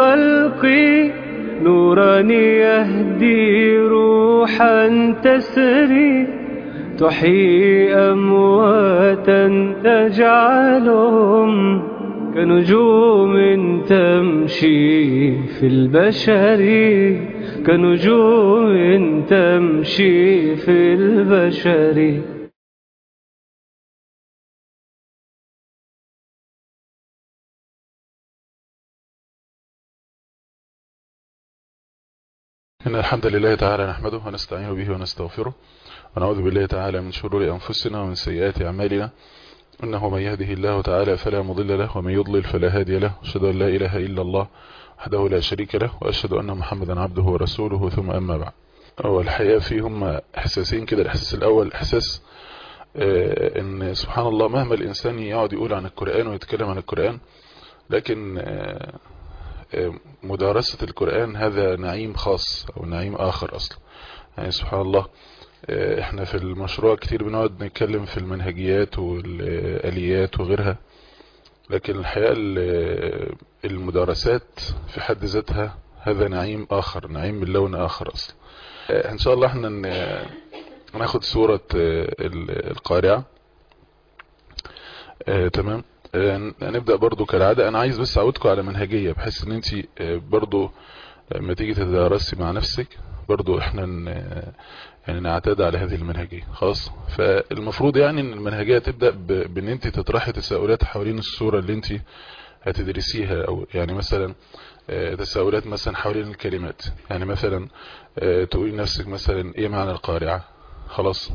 الخلق نورا يهدي روحا تسري تحيي أمواتا تجعلهم كنجوم تمشي في البشر كنجوم تمشي في البشر إن الحمد لله تعالى نحمده ونستعين به ونستغفره ونعوذ بالله تعالى من شرور أنفسنا ومن سيئات أعمالنا إنه من يهده الله تعالى فلا مضل له ومن يضلل فلا هادي له أشهد أن لا إله إلا الله وحده لا شريك له وأشهد أن محمدا عبده ورسوله ثم أما بعد أول الحقيقة فيهم إحساسين كده الإحساس الأول إحساس آه إن سبحان الله مهما الإنسان يقعد يقول عن القرآن ويتكلم عن القرآن لكن آه مدارسة القرآن هذا نعيم خاص أو نعيم آخر أصلا يعني سبحان الله احنا في المشروع كتير بنقعد نتكلم في المنهجيات والآليات وغيرها لكن الحقيقة المدارسات في حد ذاتها هذا نعيم آخر نعيم من لون آخر أصلا ان شاء الله احنا ناخد سورة القارعة تمام هنبدأ برضو كالعادة انا عايز بس اعودكم على منهجية بحيث ان انت برضو لما تيجي تدرسي مع نفسك برضو احنا يعني نعتاد على هذه المنهجية خلاص فالمفروض يعني ان المنهجية تبدأ بان انت تطرحي تساؤلات حوالين الصورة اللي انت هتدرسيها او يعني مثلا تساؤلات مثلا حوالين الكلمات يعني مثلا تقولي نفسك مثلا ايه معنى القارعة خلاص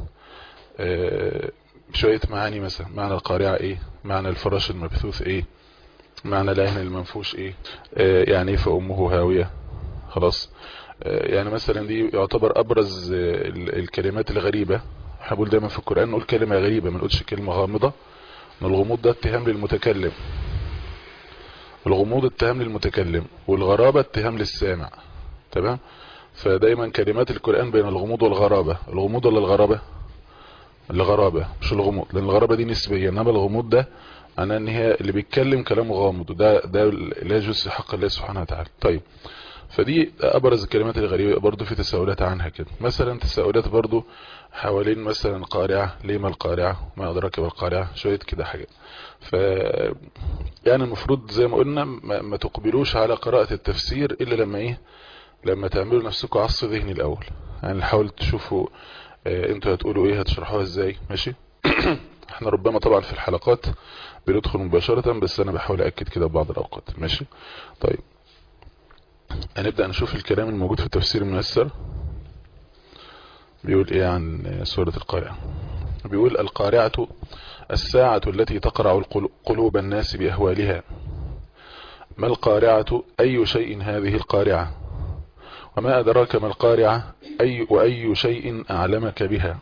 شوية معاني مثلا معنى القارعة ايه معنى الفراش المبثوث ايه معنى العين المنفوش ايه يعني ايه فأمه هاوية خلاص يعني مثلا دي يعتبر ابرز الكلمات الغريبة احنا بقول دايما في القرآن نقول كلمة غريبة ما نقولش كلمة غامضة ان الغموض ده اتهام للمتكلم الغموض اتهام للمتكلم والغرابة اتهام للسامع تمام فدايما كلمات القرآن بين الغموض والغرابة الغموض ولا الغرابة الغرابة مش الغموض لان الغرابة دي نسبية انما الغموض ده معناه ان هي اللي بيتكلم كلامه غامض وده ده لا يجوز في حق الله سبحانه وتعالى طيب فدي ابرز الكلمات الغريبة برضو في تساؤلات عنها كده مثلا تساؤلات برضو حوالين مثلا قارعة ليه ما القارعة ما ادراك بالقارعة شوية كده حاجات ف يعني المفروض زي ما قلنا ما, ما تقبلوش على قراءة التفسير الا لما ايه لما تعملوا نفسكم عصف ذهني الاول يعني حاول تشوفوا اه انتوا هتقولوا ايه هتشرحوها ازاي ماشي احنا ربما طبعا في الحلقات بندخل مباشرة بس انا بحاول اكد كده بعض الاوقات ماشي طيب هنبدأ نشوف الكلام الموجود في التفسير الميسر بيقول ايه عن سورة القارعة بيقول القارعة الساعة التي تقرع قلوب الناس بأهوالها ما القارعة أي شيء هذه القارعة وما أدراك ما القارعة أي وأي شيء أعلمك بها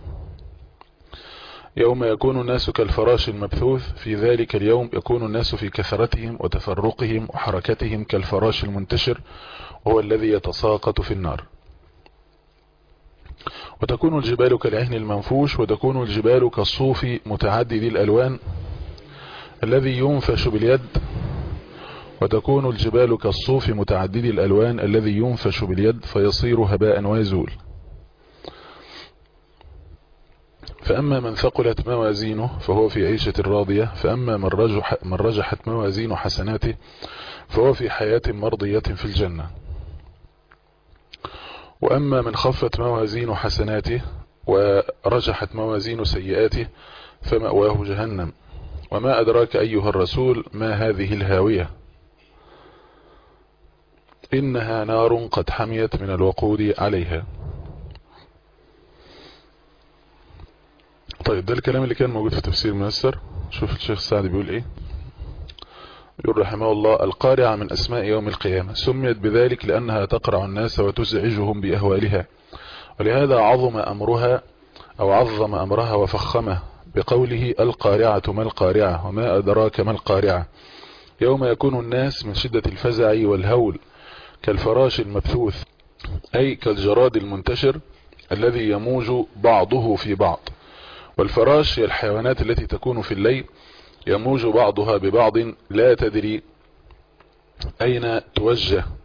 يوم يكون الناس كالفراش المبثوث في ذلك اليوم يكون الناس في كثرتهم وتفرقهم وحركتهم كالفراش المنتشر وهو الذي يتساقط في النار وتكون الجبال كالعهن المنفوش وتكون الجبال كالصوف متعدد الألوان الذي ينفش باليد وتكون الجبال كالصوف متعدد الألوان الذي ينفش باليد فيصير هباء ويزول فأما من ثقلت موازينه فهو في عيشة راضية فأما من, رجح من رجحت موازين حسناته فهو في حياة مرضية في الجنة وأما من خفت موازين حسناته ورجحت موازين سيئاته فمأواه جهنم وما أدراك أيها الرسول ما هذه الهاوية إنها نار قد حميت من الوقود عليها طيب ده الكلام اللي كان موجود في تفسير ميسر شوف الشيخ سعد بيقول ايه يقول رحمه الله القارعة من أسماء يوم القيامة سميت بذلك لأنها تقرع الناس وتزعجهم بأهوالها ولهذا عظم أمرها أو عظم أمرها وفخمه بقوله القارعة ما القارعة وما أدراك ما القارعة يوم يكون الناس من شدة الفزع والهول كالفراش المبثوث أي كالجراد المنتشر الذي يموج بعضه في بعض والفراش هي الحيوانات التي تكون في الليل يموج بعضها ببعض لا تدري أين توجه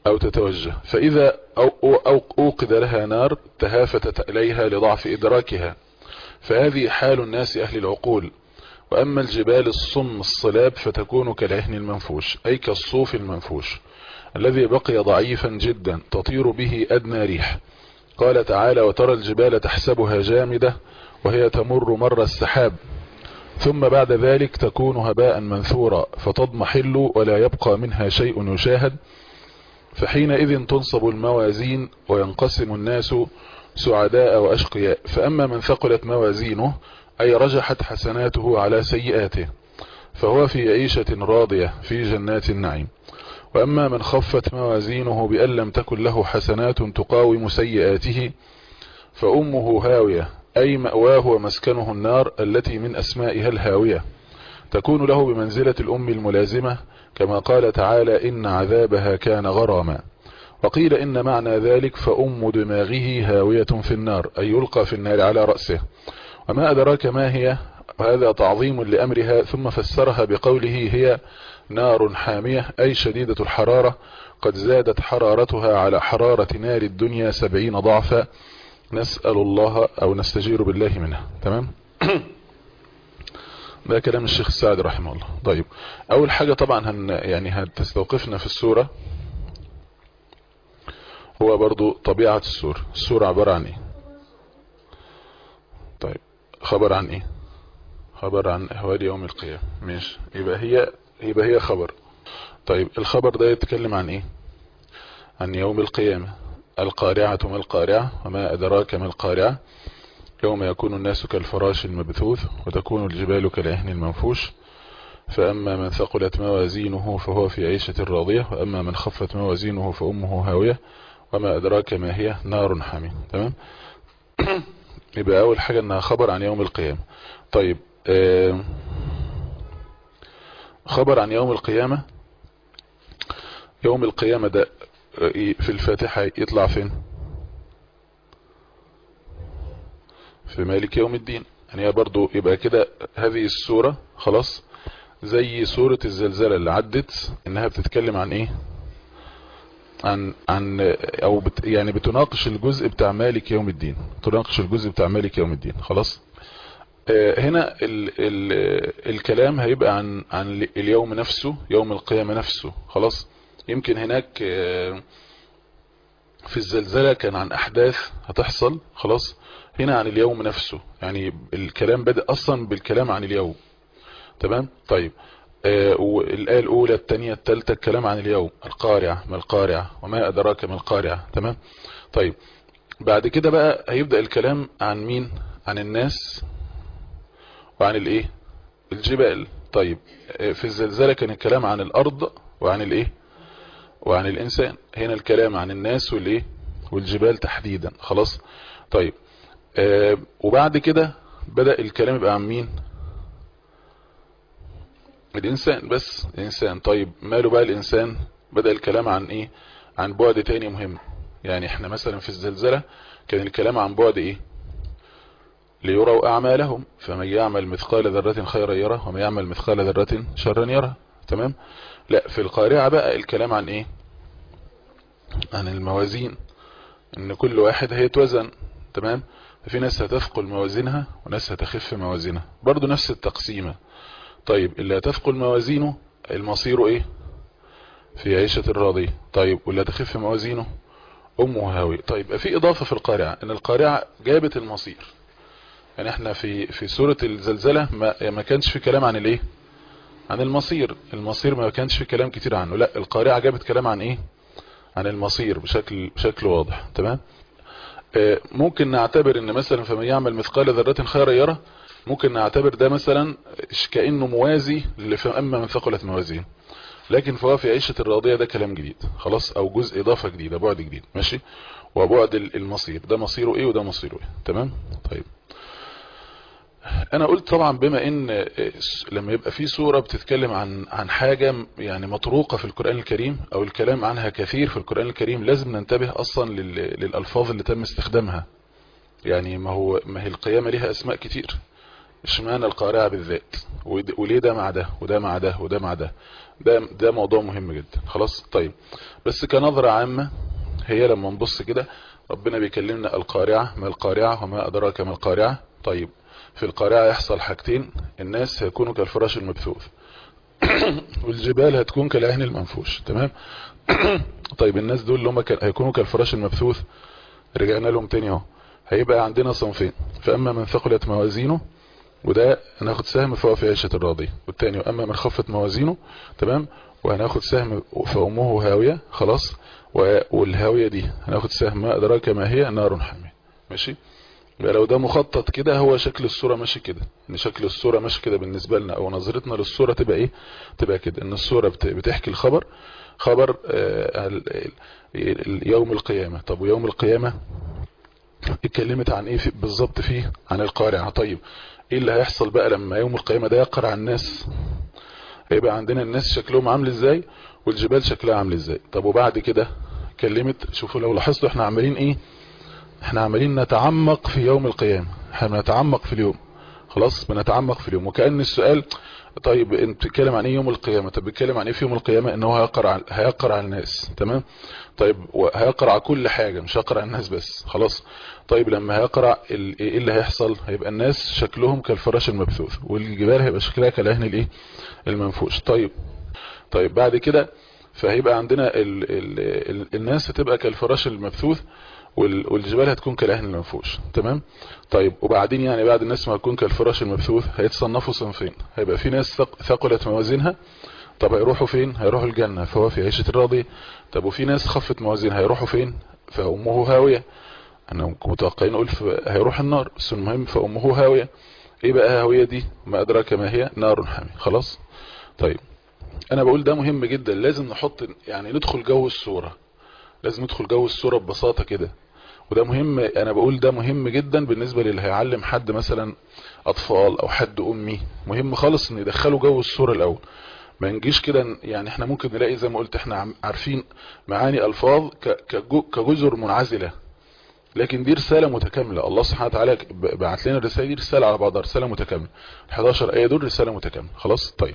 أو تتوجه فإذا أو أو أوقد لها نار تهافتت إليها لضعف إدراكها فهذه حال الناس أهل العقول وأما الجبال الصم الصلاب فتكون كالعهن المنفوش أي كالصوف المنفوش الذي بقي ضعيفا جدا تطير به أدنى ريح قال تعالى وترى الجبال تحسبها جامدة وهي تمر مر السحاب ثم بعد ذلك تكون هباء منثورا فتضمحل ولا يبقى منها شيء يشاهد فحينئذ تنصب الموازين وينقسم الناس سعداء وأشقياء فأما من ثقلت موازينه أي رجحت حسناته على سيئاته فهو في عيشة راضية في جنات النعيم وأما من خفت موازينه بأن لم تكن له حسنات تقاوم سيئاته فأمه هاوية أي مأواه ومسكنه النار التي من أسمائها الهاوية تكون له بمنزلة الأم الملازمة كما قال تعالى إن عذابها كان غراما وقيل إن معنى ذلك فأم دماغه هاوية في النار أي يلقى في النار على رأسه وما أدراك ما هي وهذا تعظيم لأمرها ثم فسرها بقوله هي نار حامية أي شديدة الحرارة قد زادت حرارتها على حرارة نار الدنيا سبعين ضعفا نسأل الله أو نستجير بالله منها تمام ده كلام الشيخ السعد رحمه الله طيب أول حاجة طبعا هن يعني هتستوقفنا في السورة هو برضو طبيعة السورة السورة عبارة عن ايه طيب خبر عن ايه خبر عن اهوال يوم القيامة ماشي يبقى هي يبقى هي خبر طيب الخبر ده يتكلم عن ايه عن يوم القيامة القارعة ما القارعة وما أدراك ما القارعة يوم يكون الناس كالفراش المبثوث وتكون الجبال كالعهن المنفوش فأما من ثقلت موازينه فهو في عيشة راضية وأما من خفت موازينه فأمه هاوية وما أدراك ما هي نار حامية تمام يبقى أول حاجة أنها خبر عن يوم القيامة طيب آه خبر عن يوم القيامة يوم القيامة ده في الفاتحة يطلع فين في مالك يوم الدين يعني برضو يبقى كده هذه السورة خلاص زي سورة الزلزلة اللي عدت انها بتتكلم عن ايه عن عن او بت يعني بتناقش الجزء بتاع مالك يوم الدين تناقش الجزء بتاع مالك يوم الدين خلاص آه هنا ال ال الكلام هيبقى عن عن اليوم نفسه يوم القيامة نفسه خلاص يمكن هناك آه في الزلزلة كان عن احداث هتحصل خلاص هنا عن اليوم نفسه يعني الكلام بدأ اصلا بالكلام عن اليوم تمام طيب آه والآية الأولى الثانية الثالثة الكلام عن اليوم القارعة ما القارعة وما أدراك ما القارعة تمام طيب بعد كده بقى هيبدأ الكلام عن مين عن الناس وعن الايه الجبال طيب آه في الزلزلة كان الكلام عن الأرض وعن الايه وعن الإنسان هنا الكلام عن الناس والايه والجبال تحديدا خلاص طيب آه وبعد كده بدأ الكلام يبقى عن مين الإنسان بس الإنسان طيب ماله بقى الإنسان بدأ الكلام عن إيه عن بعد تاني مهم يعني احنا مثلا في الزلزلة كان الكلام عن بعد إيه ليروا أعمالهم فمن يعمل مثقال ذرة خيرا يره ومن يعمل مثقال ذرة شرا يره تمام لا في القارعة بقى الكلام عن إيه عن الموازين ان كل واحد هيتوزن تمام ففي ناس هتثقل موازينها وناس هتخف موازينها برضو نفس التقسيمة طيب اللي هتثقل موازينه المصير ايه في عيشة الراضية طيب واللي هتخف موازينه امه هاوي طيب في اضافة في القارعة ان القارعة جابت المصير يعني احنا في في سورة الزلزلة ما, ما كانش في كلام عن الايه عن المصير المصير ما كانش في كلام كتير عنه لا القارعة جابت كلام عن ايه عن المصير بشكل بشكل واضح تمام ممكن نعتبر ان مثلا فمن يعمل مثقال ذرة خيرا يره ممكن نعتبر ده مثلا كأنه موازي اللي اما من ثقلت موازين لكن فهو في عيشة الراضية ده كلام جديد خلاص او جزء اضافة جديدة بعد جديد ماشي وبعد المصير ده مصيره ايه وده مصيره ايه تمام طيب انا قلت طبعا بما ان لما يبقى في سورة بتتكلم عن عن حاجة يعني مطروقة في القرآن الكريم او الكلام عنها كثير في القرآن الكريم لازم ننتبه اصلا للالفاظ اللي تم استخدامها يعني ما هو ما هي القيامة لها اسماء كتير اشمعنى القارعة بالذات ود- وليه ده مع ده وده مع ده وده مع ده ده ده موضوع مهم جدا خلاص طيب بس كنظرة عامة هي لما نبص كده ربنا بيكلمنا القارعة ما القارعة وما أدراك ما القارعة طيب في القارعة يحصل حاجتين الناس هيكونوا كالفراش المبثوث والجبال هتكون كالعين المنفوش تمام طيب الناس دول اللي هم كان- هيكونوا كالفراش المبثوث رجعنا لهم تاني اهو هيبقى عندنا صنفين فاما من ثقلت موازينه وده هناخد سهم فهو في عيشة الراضية والتاني واما من خفت موازينه تمام وهناخد سهم فامه هاوية خلاص و- والهاوية دي هناخد سهم ما ادراك ما هي نار حامية ماشي يبقى لو ده مخطط كده هو شكل الصورة ماشي كده ان شكل الصورة ماشي كده بالنسبة لنا او نظرتنا للصورة تبقى ايه تبقى كده ان الصورة بت- بتحكي الخبر خبر آه، ال- ال- ال- يوم القيامة طب ويوم القيامة اتكلمت عن ايه في- بالظبط فيه عن القارعة طيب ايه اللي هيحصل بقى لما يوم القيامة ده يقرع الناس هيبقى عندنا الناس شكلهم عامل ازاي والجبال شكلها عامل ازاي طب وبعد كده كلمت شوفوا لو لاحظتوا احنا عمالين ايه احنا عمالين نتعمق في يوم القيامة احنا بنتعمق في اليوم خلاص بنتعمق في اليوم وكأن السؤال طيب انت بتتكلم عن ايه يوم القيامة طب بتتكلم عن ايه في يوم القيامة ان هو هيقرع هيقرع الناس تمام طيب هيقرع كل حاجة مش هيقرع الناس بس خلاص طيب لما هيقرع ال- ايه اللي هيحصل هيبقى الناس شكلهم كالفراش المبثوث والجبال هيبقى شكلها كالعهن الايه المنفوش طيب طيب بعد كده فهيبقى عندنا ال ال ال الناس هتبقى كالفراش المبثوث وال- والجبال هتكون كالعهن المنفوش تمام طيب وبعدين يعني بعد الناس ما تكون كالفراش المبثوث هيتصنفوا صنفين هيبقى في ناس ثق- ثقلت موازينها طب هيروحوا فين هيروحوا الجنة فهو في عيشة الراضية طب وفي ناس خفت موازينها هيروحوا فين فأمه هاوية انا متوقعين اقول ف- هيروح النار بس المهم فأمه هاوية ايه بقى هاوية دي ما ادراك ما هي نار حامي خلاص طيب انا بقول ده مهم جدا لازم نحط يعني ندخل جو الصورة لازم ندخل جو الصورة ببساطة كده وده مهم انا بقول ده مهم جدا بالنسبة للي هيعلم حد مثلا اطفال او حد امي مهم خالص ان يدخلوا جو الصورة الاول ما نجيش كده ن- يعني احنا ممكن نلاقي زي ما قلت احنا عم- عارفين معاني الفاظ ك- كجو- كجزر منعزلة لكن دي رسالة متكاملة الله سبحانه وتعالى ب- بعت لنا الرسالة دي رسالة على بعضها رسالة متكاملة 11 آية دول رسالة متكاملة خلاص طيب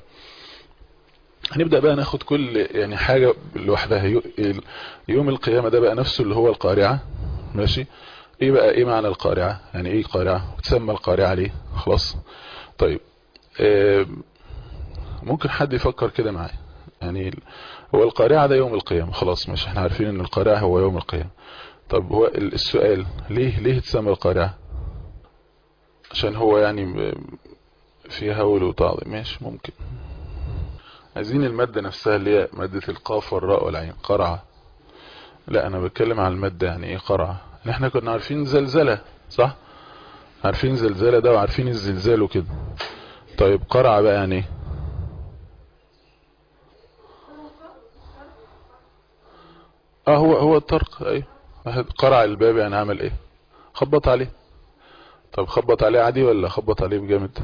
هنبدأ بقى ناخد كل يعني حاجة لوحدها يو- ال- يوم القيامة ده بقى نفسه اللي هو القارعة ماشي ايه بقى ايه معنى القارعة يعني ايه قارعة وتسمى القارعة ليه خلاص طيب آه، ممكن حد يفكر كده معايا يعني ال- هو القارعة ده يوم القيامة خلاص مش احنا عارفين ان القارعة هو يوم القيامة طب هو ال- السؤال ليه ليه تسمى القارعة عشان هو يعني م- فيها هول وتعظيم ماشي ممكن عايزين المادة نفسها اللي هي مادة القاف والراء والعين قرعة لا انا بتكلم عن المادة يعني ايه قرعة إن احنا كنا عارفين زلزلة صح عارفين زلزلة ده وعارفين الزلزال وكده طيب قرعة بقى يعني ايه اه هو هو الطرق ايوه واحد قرع الباب يعني عمل ايه خبط عليه طب خبط عليه عادي ولا خبط عليه بجامد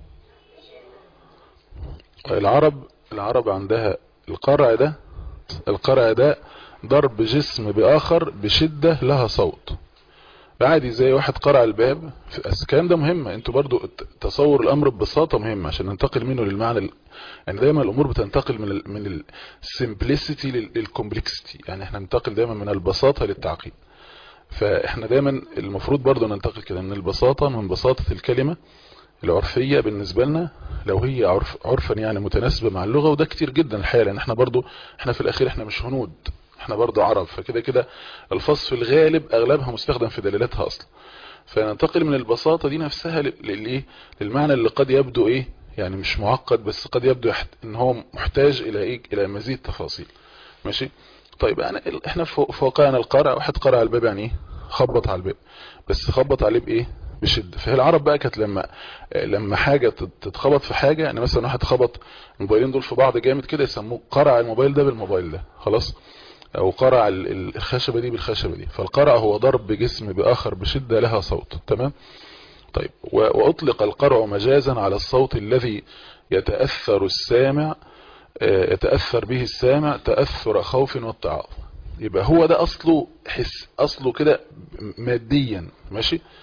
العرب العرب عندها القرع ده القرع ده ضرب جسم بآخر بشدة لها صوت عادي زي واحد قرع الباب الكلام ده مهم انتوا برضو تصور الامر ببساطة مهم عشان ننتقل منه للمعنى ال... يعني دايما الامور بتنتقل من ال... من السمبلسيتي للكومبلكسيتي يعني احنا ننتقل دايما من البساطة للتعقيد فاحنا دايما المفروض برضو ننتقل كده من البساطة من بساطة الكلمة العرفية بالنسبة لنا لو هي عرف عرفا يعني متناسبة مع اللغة وده كتير جدا الحقيقة لان احنا برضو احنا في الاخير احنا مش هنود احنا برضو عرب فكده كده الفصل في الغالب اغلبها مستخدم في دلالاتها اصلا فننتقل من البساطة دي نفسها للايه للمعنى اللي قد يبدو ايه يعني مش معقد بس قد يبدو ان هو محتاج الى ايه الى مزيد تفاصيل ماشي طيب يعني احنا فوقعنا القارع واحد قرع الباب يعني ايه خبط على الباب بس خبط عليه بايه بشدة فهي العرب بقى كانت لما لما حاجة تتخبط في حاجة يعني مثلا واحد خبط الموبايلين دول في بعض جامد كده يسموه قرع الموبايل ده بالموبايل ده خلاص او قرع الخشبة دي بالخشبة دي فالقرع هو ضرب جسم باخر بشدة لها صوت تمام طيب واطلق القرع مجازا على الصوت الذي يتأثر السامع يتأثر به السامع تأثر خوف واتعاظ يبقى هو ده اصله حس اصله كده ماديا ماشي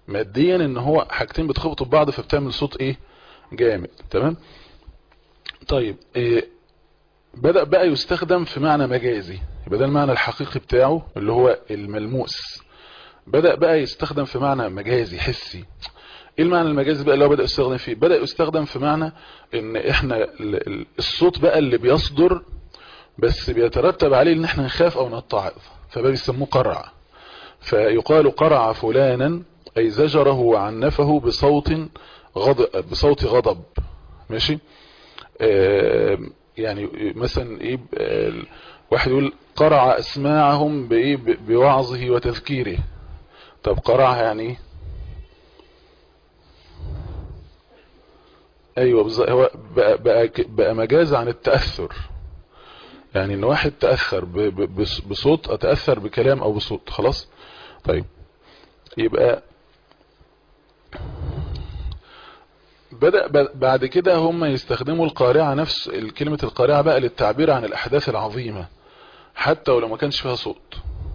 ماديا ان هو حاجتين بتخبطوا ببعض فبتعمل صوت ايه جامد تمام طيب إيه بدأ بقى يستخدم في معنى مجازي يبقى ده المعنى الحقيقي بتاعه اللي هو الملموس بدأ بقى يستخدم في معنى مجازي حسي ايه المعنى المجازي بقى اللي هو بدأ يستخدم فيه بدأ يستخدم في معنى ان احنا الصوت بقى اللي بيصدر بس بيترتب عليه ان احنا نخاف او نتعظ فبقى بيسموه قرع فيقال قرع فلانا اي زجره وعنفه بصوت غضب بصوت غضب ماشي آه يعني مثلا ايه واحد يقول قرع اسماعهم بايه بوعظه وتذكيره طب قرع يعني ايه ايوه هو بقى, بقى, بقى مجاز عن التأثر يعني ان واحد تأثر بصوت اتأثر بكلام او بصوت خلاص طيب يبقى بدأ بعد كده هم يستخدموا القارعة نفس كلمة القارعة بقى للتعبير عن الأحداث العظيمة حتى ولو ما كانش فيها صوت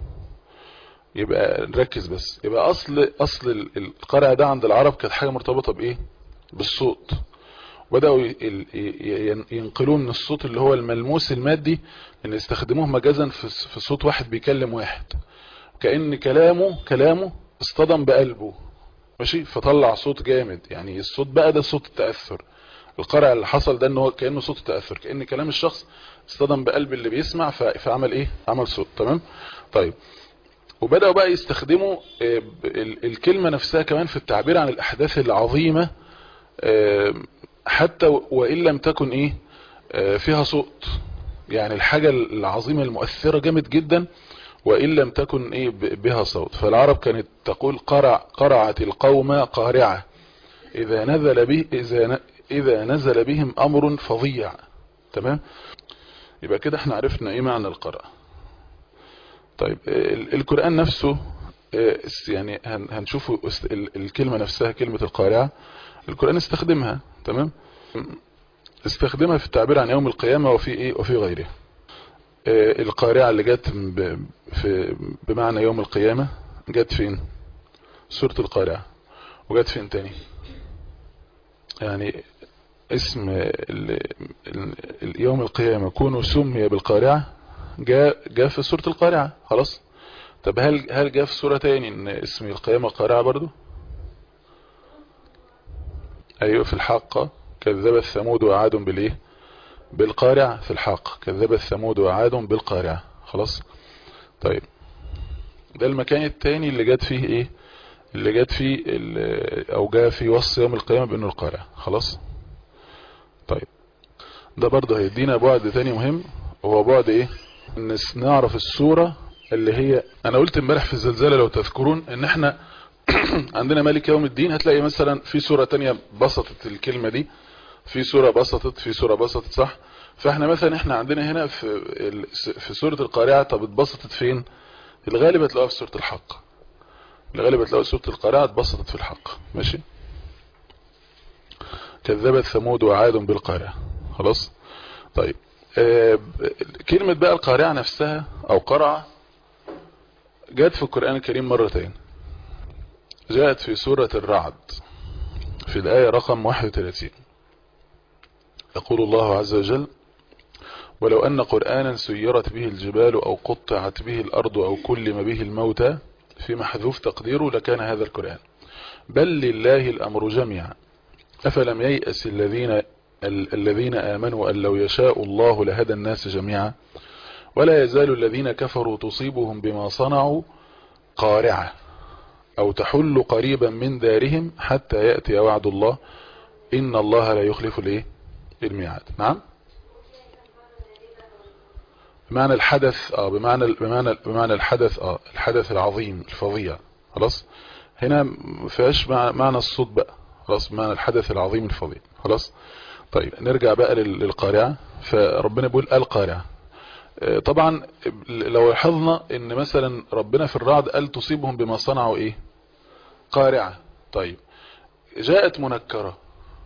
يبقى نركز بس يبقى أصل أصل القارعة ده عند العرب كانت حاجة مرتبطة بإيه بالصوت بدأوا ينقلوه من الصوت اللي هو الملموس المادي ان يستخدموه مجازا في صوت واحد بيكلم واحد كأن كلامه كلامه اصطدم بقلبه ماشي فطلع صوت جامد يعني الصوت بقى ده صوت التأثر القرع اللي حصل ده ان هو كأنه صوت التأثر كأن كلام الشخص اصطدم بقلب اللي بيسمع فعمل ايه عمل صوت تمام طيب وبدأوا بقى يستخدموا الكلمة نفسها كمان في التعبير عن الأحداث العظيمة حتى وإن لم تكن إيه فيها صوت يعني الحاجة العظيمة المؤثرة جامد جدا وإن لم تكن إيه بها صوت فالعرب كانت تقول قرع قرعت القوم قارعة إذا نزل به إذا إذا نزل بهم أمر فظيع تمام يبقى كده احنا عرفنا إيه معنى القرع طيب القرآن نفسه يعني هنشوفه الكلمة نفسها كلمة القارعة القرآن استخدمها تمام استخدمها في التعبير عن يوم القيامة وفي ايه وفي غيره القارعة اللي جت في بمعنى يوم القيامة جت فين سورة القارعة وجت فين تاني يعني اسم يوم القيامة كونه سمي بالقارعة جاء جاء في سورة القارعة خلاص طب هل هل جاء في سورة تاني ان اسم القيامة قارعة برضو ايوه في الحق كذب الثمود وعاد بالايه بالقارعة في الحق كذب الثمود وعاد بالقارعة خلاص طيب ده المكان التاني اللي جات فيه ايه اللي جات فيه او جاء في وصف يوم القيامة بانه القارعة خلاص طيب ده برضه هيدينا بعد تاني مهم وهو بعد ايه ان نعرف الصورة اللي هي انا قلت امبارح في الزلزال لو تذكرون ان احنا عندنا مالك يوم الدين هتلاقي مثلا في سورة تانية بسطت الكلمة دي في سورة بسطت في سورة بسطت صح فاحنا مثلا احنا عندنا هنا في في سورة القارعة طب اتبسطت فين الغالب هتلاقوها في سورة الحق الغالب هتلاقوها في سورة القارعة اتبسطت في الحق ماشي كذبت ثمود وعاد بالقارعة خلاص طيب آه كلمة بقى القارعة نفسها او قرعة جاءت في القرآن الكريم مرتين جاءت في سورة الرعد في الآية رقم 31 يقول الله عز وجل ولو أن قرآنا سيرت به الجبال أو قطعت به الأرض أو كلم به الموتى في محذوف تقديره لكان هذا القرآن بل لله الأمر جميعا أفلم ييأس الذين الذين آمنوا أن لو يشاء الله لهدى الناس جميعا ولا يزال الذين كفروا تصيبهم بما صنعوا قارعة أو تحل قريبا من دارهم حتى يأتي وعد الله إن الله لا يخلف الايه الميعاد نعم بمعنى الحدث اه بمعنى بمعنى بمعنى الحدث اه الحدث العظيم الفظيع خلاص هنا ما فيهاش معنى الصوت بقى خلاص بمعنى الحدث العظيم الفظيع خلاص طيب نرجع بقى للقارعة فربنا بيقول القارعة طبعا لو لاحظنا ان مثلا ربنا في الرعد قال تصيبهم بما صنعوا ايه قارعة طيب جاءت منكرة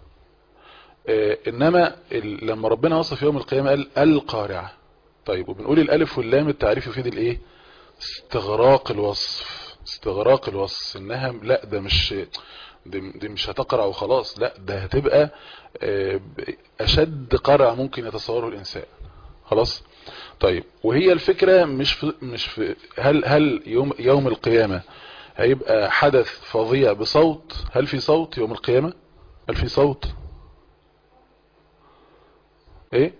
انما لما ربنا وصف يوم القيامة قال القارعة طيب وبنقول الالف واللام التعريف يفيد الايه استغراق الوصف استغراق الوصف انها لا ده مش دي, دي مش هتقرأ وخلاص لا ده هتبقى آه، اشد قرع ممكن يتصوره الانسان خلاص طيب وهي الفكرة مش في مش في هل هل يوم يوم القيامة هيبقى حدث فظيع بصوت هل في صوت يوم القيامة هل في صوت ايه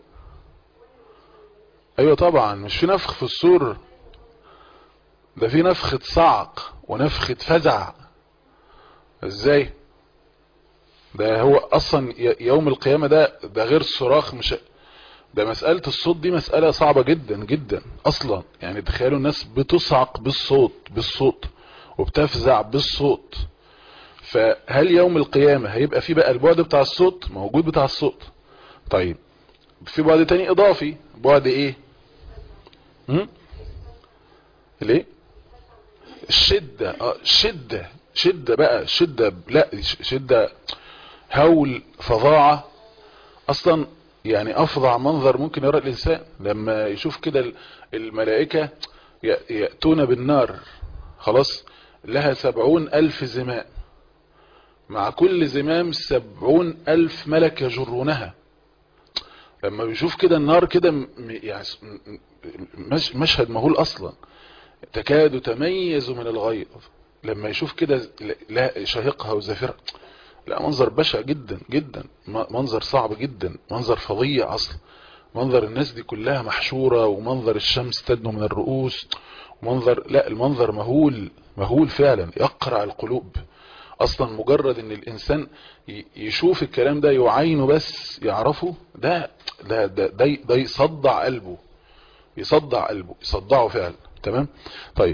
ايوه طبعا مش في نفخ في السور ده في نفخة صعق ونفخة فزع ازاي ده هو اصلا ي- يوم القيامة ده ده غير صراخ مش ده مسألة الصوت دي مسألة صعبة جدا جدا اصلا يعني تخيلوا الناس بتصعق بالصوت بالصوت وبتفزع بالصوت فهل يوم القيامة هيبقى في بقى البعد بتاع الصوت موجود بتاع الصوت طيب في بعد تاني اضافي بعد ايه هم؟ ليه الشدة اه شدة شدة بقى شدة لا ش- شدة هول فظاعة اصلا يعني افظع منظر ممكن يرى الانسان لما يشوف كده ال- الملائكة ي- يأتون بالنار خلاص لها سبعون الف زمام مع كل زمام سبعون الف ملك يجرونها لما بيشوف كده النار كده م- يعني س- م- م- مش مشهد مهول اصلا تكاد تميز من الغيظ لما يشوف كده لا شهيقها وزفرها لا منظر بشع جدا جدا م- منظر صعب جدا منظر فظيع اصلا منظر الناس دي كلها محشورة ومنظر الشمس تدنو من الرؤوس منظر لا المنظر مهول مهول فعلا يقرع القلوب اصلا مجرد ان الانسان ي- يشوف الكلام ده يعينه بس يعرفه ده ده ده ده, ده يصدع قلبه يصدع قلبه يصدعه فعلا تمام طيب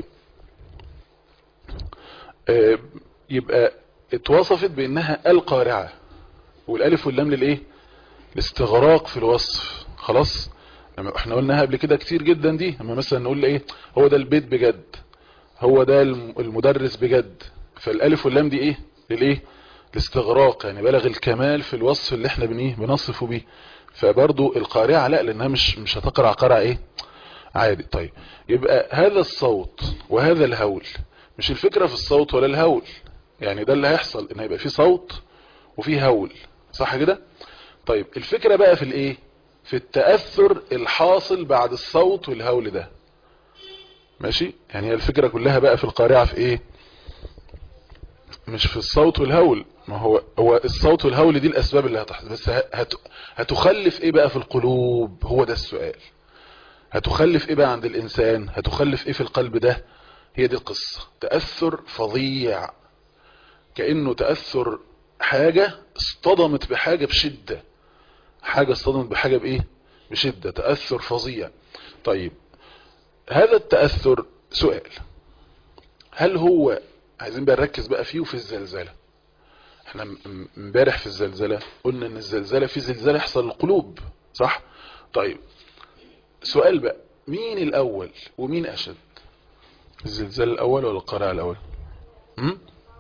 آه، يبقى اتوصفت بانها القارعة والالف واللام للايه الاستغراق في الوصف خلاص لما احنا قلناها قبل كده كتير جدا دي اما مثلا نقول ايه هو ده البيت بجد هو ده الم- المدرس بجد فالالف واللام دي ايه للايه الاستغراق يعني بلغ الكمال في الوصف اللي احنا بنيه بنصفه بيه فبرضو القارعة لا لانها مش مش هتقرع قرع ايه عادي طيب يبقى هذا الصوت وهذا الهول مش الفكرة في الصوت ولا الهول يعني ده اللي هيحصل ان هيبقى في صوت وفي هول صح كده طيب الفكرة بقى في الايه في التأثر الحاصل بعد الصوت والهول ده ماشي يعني هي الفكرة كلها بقى في القارعة في ايه مش في الصوت والهول ما هو هو الصوت والهول دي الاسباب اللي هتحصل بس هت هتخلف ايه بقى في القلوب هو ده السؤال هتخلف ايه بقى عند الانسان هتخلف ايه في القلب ده هي دي القصة تأثر فظيع كأنه تأثر حاجة اصطدمت بحاجة بشدة حاجة اصطدمت بحاجة بايه بشدة تأثر فظيع طيب هذا التأثر سؤال هل هو عايزين بقى نركز بقى فيه وفي الزلزلة احنا م- م- امبارح في الزلزلة قلنا ان الزلزلة في زلزال يحصل القلوب صح طيب سؤال بقى مين الاول ومين اشد الزلزال الاول ولا القارعة الاول هم؟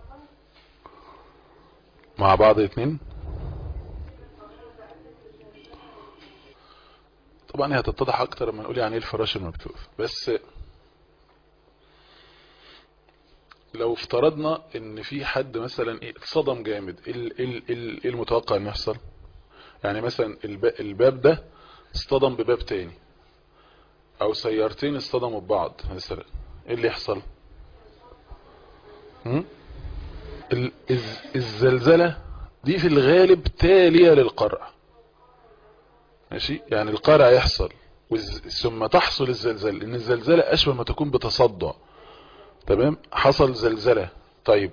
مع بعض اتنين طبعا هي هتتضح اكتر لما نقول يعني ايه الفراش المبثوث بس لو افترضنا ان في حد مثلا ايه اتصدم جامد ايه ال- ايه ال- ايه ال- ايه المتوقع ان يحصل يعني مثلا الب- الباب ده اصطدم بباب تاني او سيارتين اصطدموا ببعض مثلا ايه اللي يحصل هم؟ ال- الز- الزلزلة دي في الغالب تالية للقرع ماشي يعني القرع يحصل والز- ثم تحصل الزلزال لان الزلزلة اشبه ما تكون بتصدع تمام حصل زلزلة طيب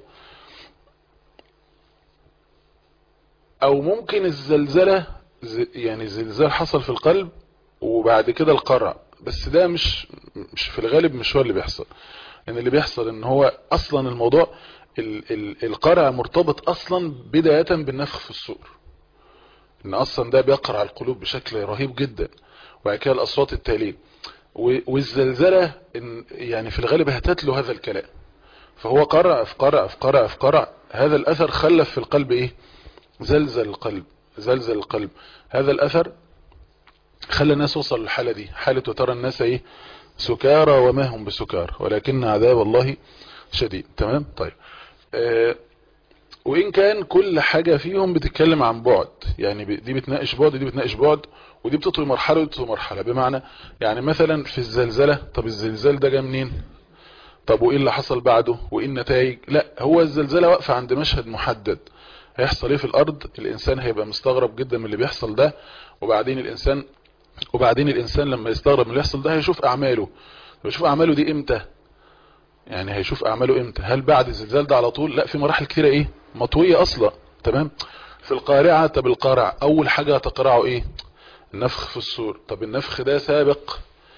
او ممكن الزلزلة ز- يعني زلزال حصل في القلب وبعد كده القرع بس ده مش مش في الغالب مش هو اللي بيحصل ان اللي بيحصل ان هو اصلا الموضوع ال ال القرع مرتبط اصلا بداية بالنفخ في الصور ان اصلا ده بيقرع القلوب بشكل رهيب جدا وبعد كده الاصوات التالية و- والزلزلة إن يعني في الغالب هتتلو هذا الكلام فهو قرع في قرع في قرع في قرع هذا الاثر خلف في القلب ايه زلزل القلب زلزل القلب هذا الاثر خلى الناس وصل للحالة دي حالة ترى الناس ايه سكارى وما هم بسكار ولكن عذاب الله شديد تمام طيب آه وإن كان كل حاجة فيهم بتتكلم عن بعد يعني دي بتناقش بعد ودي بتناقش بعد ودي بتطوي مرحلة ودي بتطوي مرحلة بمعنى يعني مثلا في الزلزلة طب الزلزال ده جه منين طب وايه اللي حصل بعده وايه النتائج لا هو الزلزلة واقفة عند مشهد محدد هيحصل ايه في الارض الانسان هيبقى مستغرب جدا من اللي بيحصل ده وبعدين الانسان وبعدين الانسان لما يستغرب من اللي يحصل ده هيشوف اعماله هيشوف اعماله دي امتى يعني هيشوف اعماله امتى هل بعد الزلزال ده على طول لا في مراحل كتيرة ايه مطوية اصلا تمام في القارعة طب القارع اول حاجة هتقرعه ايه النفخ في الصور طب النفخ ده سابق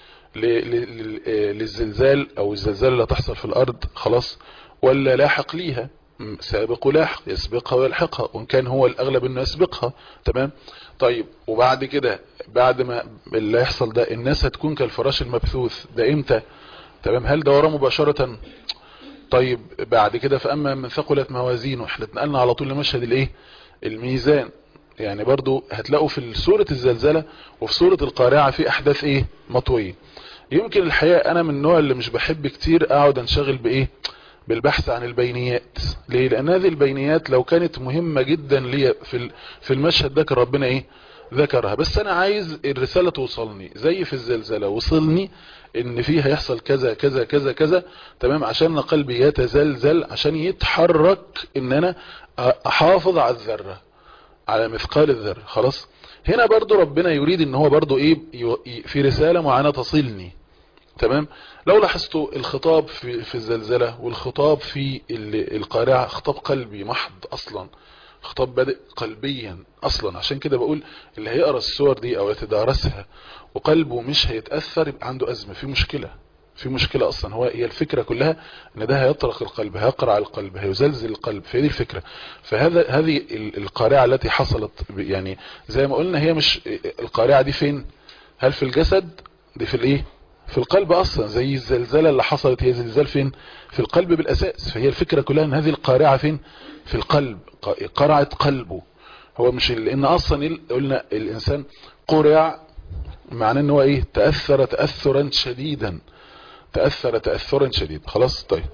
للزلزال او الزلزال اللي هتحصل في الارض خلاص ولا لاحق ليها سابق ولاحق يسبقها ويلحقها وان كان هو الاغلب انه يسبقها تمام طيب وبعد كده بعد ما اللي يحصل ده الناس هتكون كالفراش المبثوث ده امتى تمام هل ده وراه مباشرة طيب بعد كده فاما من ثقلت موازينه احنا اتنقلنا على طول لمشهد الايه الميزان يعني برضو هتلاقوا في سورة الزلزلة وفي سورة القارعة في احداث ايه مطوية يمكن الحقيقة انا من النوع اللي مش بحب كتير اقعد انشغل بايه بالبحث عن البينيات ليه لان هذه البينيات لو كانت مهمة جدا لي في في المشهد ده كان ربنا ايه ذكرها بس انا عايز الرسالة توصلني زي في الزلزلة وصلني ان فيه هيحصل كذا كذا كذا كذا تمام عشان قلبي يتزلزل عشان يتحرك ان انا احافظ على الذرة على مثقال الذرة خلاص هنا برضو ربنا يريد ان هو برضو ايه في رسالة معينة تصلني تمام لو لاحظتوا الخطاب في, في الزلزلة والخطاب في القارعة خطاب قلبي محض اصلا خطاب بادئ قلبيا اصلا عشان كده بقول اللي هيقرا الصور دي او يتدارسها وقلبه مش هيتأثر يبقى عنده ازمة في مشكلة في مشكلة اصلا هو هي الفكرة كلها ان ده هيطرق القلب هيقرع القلب هيزلزل القلب فهي دي الفكرة فهذا هذه القارعة التي حصلت يعني زي ما قلنا هي مش القارعة دي فين هل في الجسد دي في الايه في القلب اصلا زي الزلزلة اللي حصلت هي زلزال فين في القلب بالاساس فهي الفكرة كلها ان هذه القارعة فين في القلب قرعت قلبه هو مش لان اصلا قلنا الانسان قرع معناه ان هو ايه تأثر تأثرا شديدا تأثر تأثرا شديدا خلاص طيب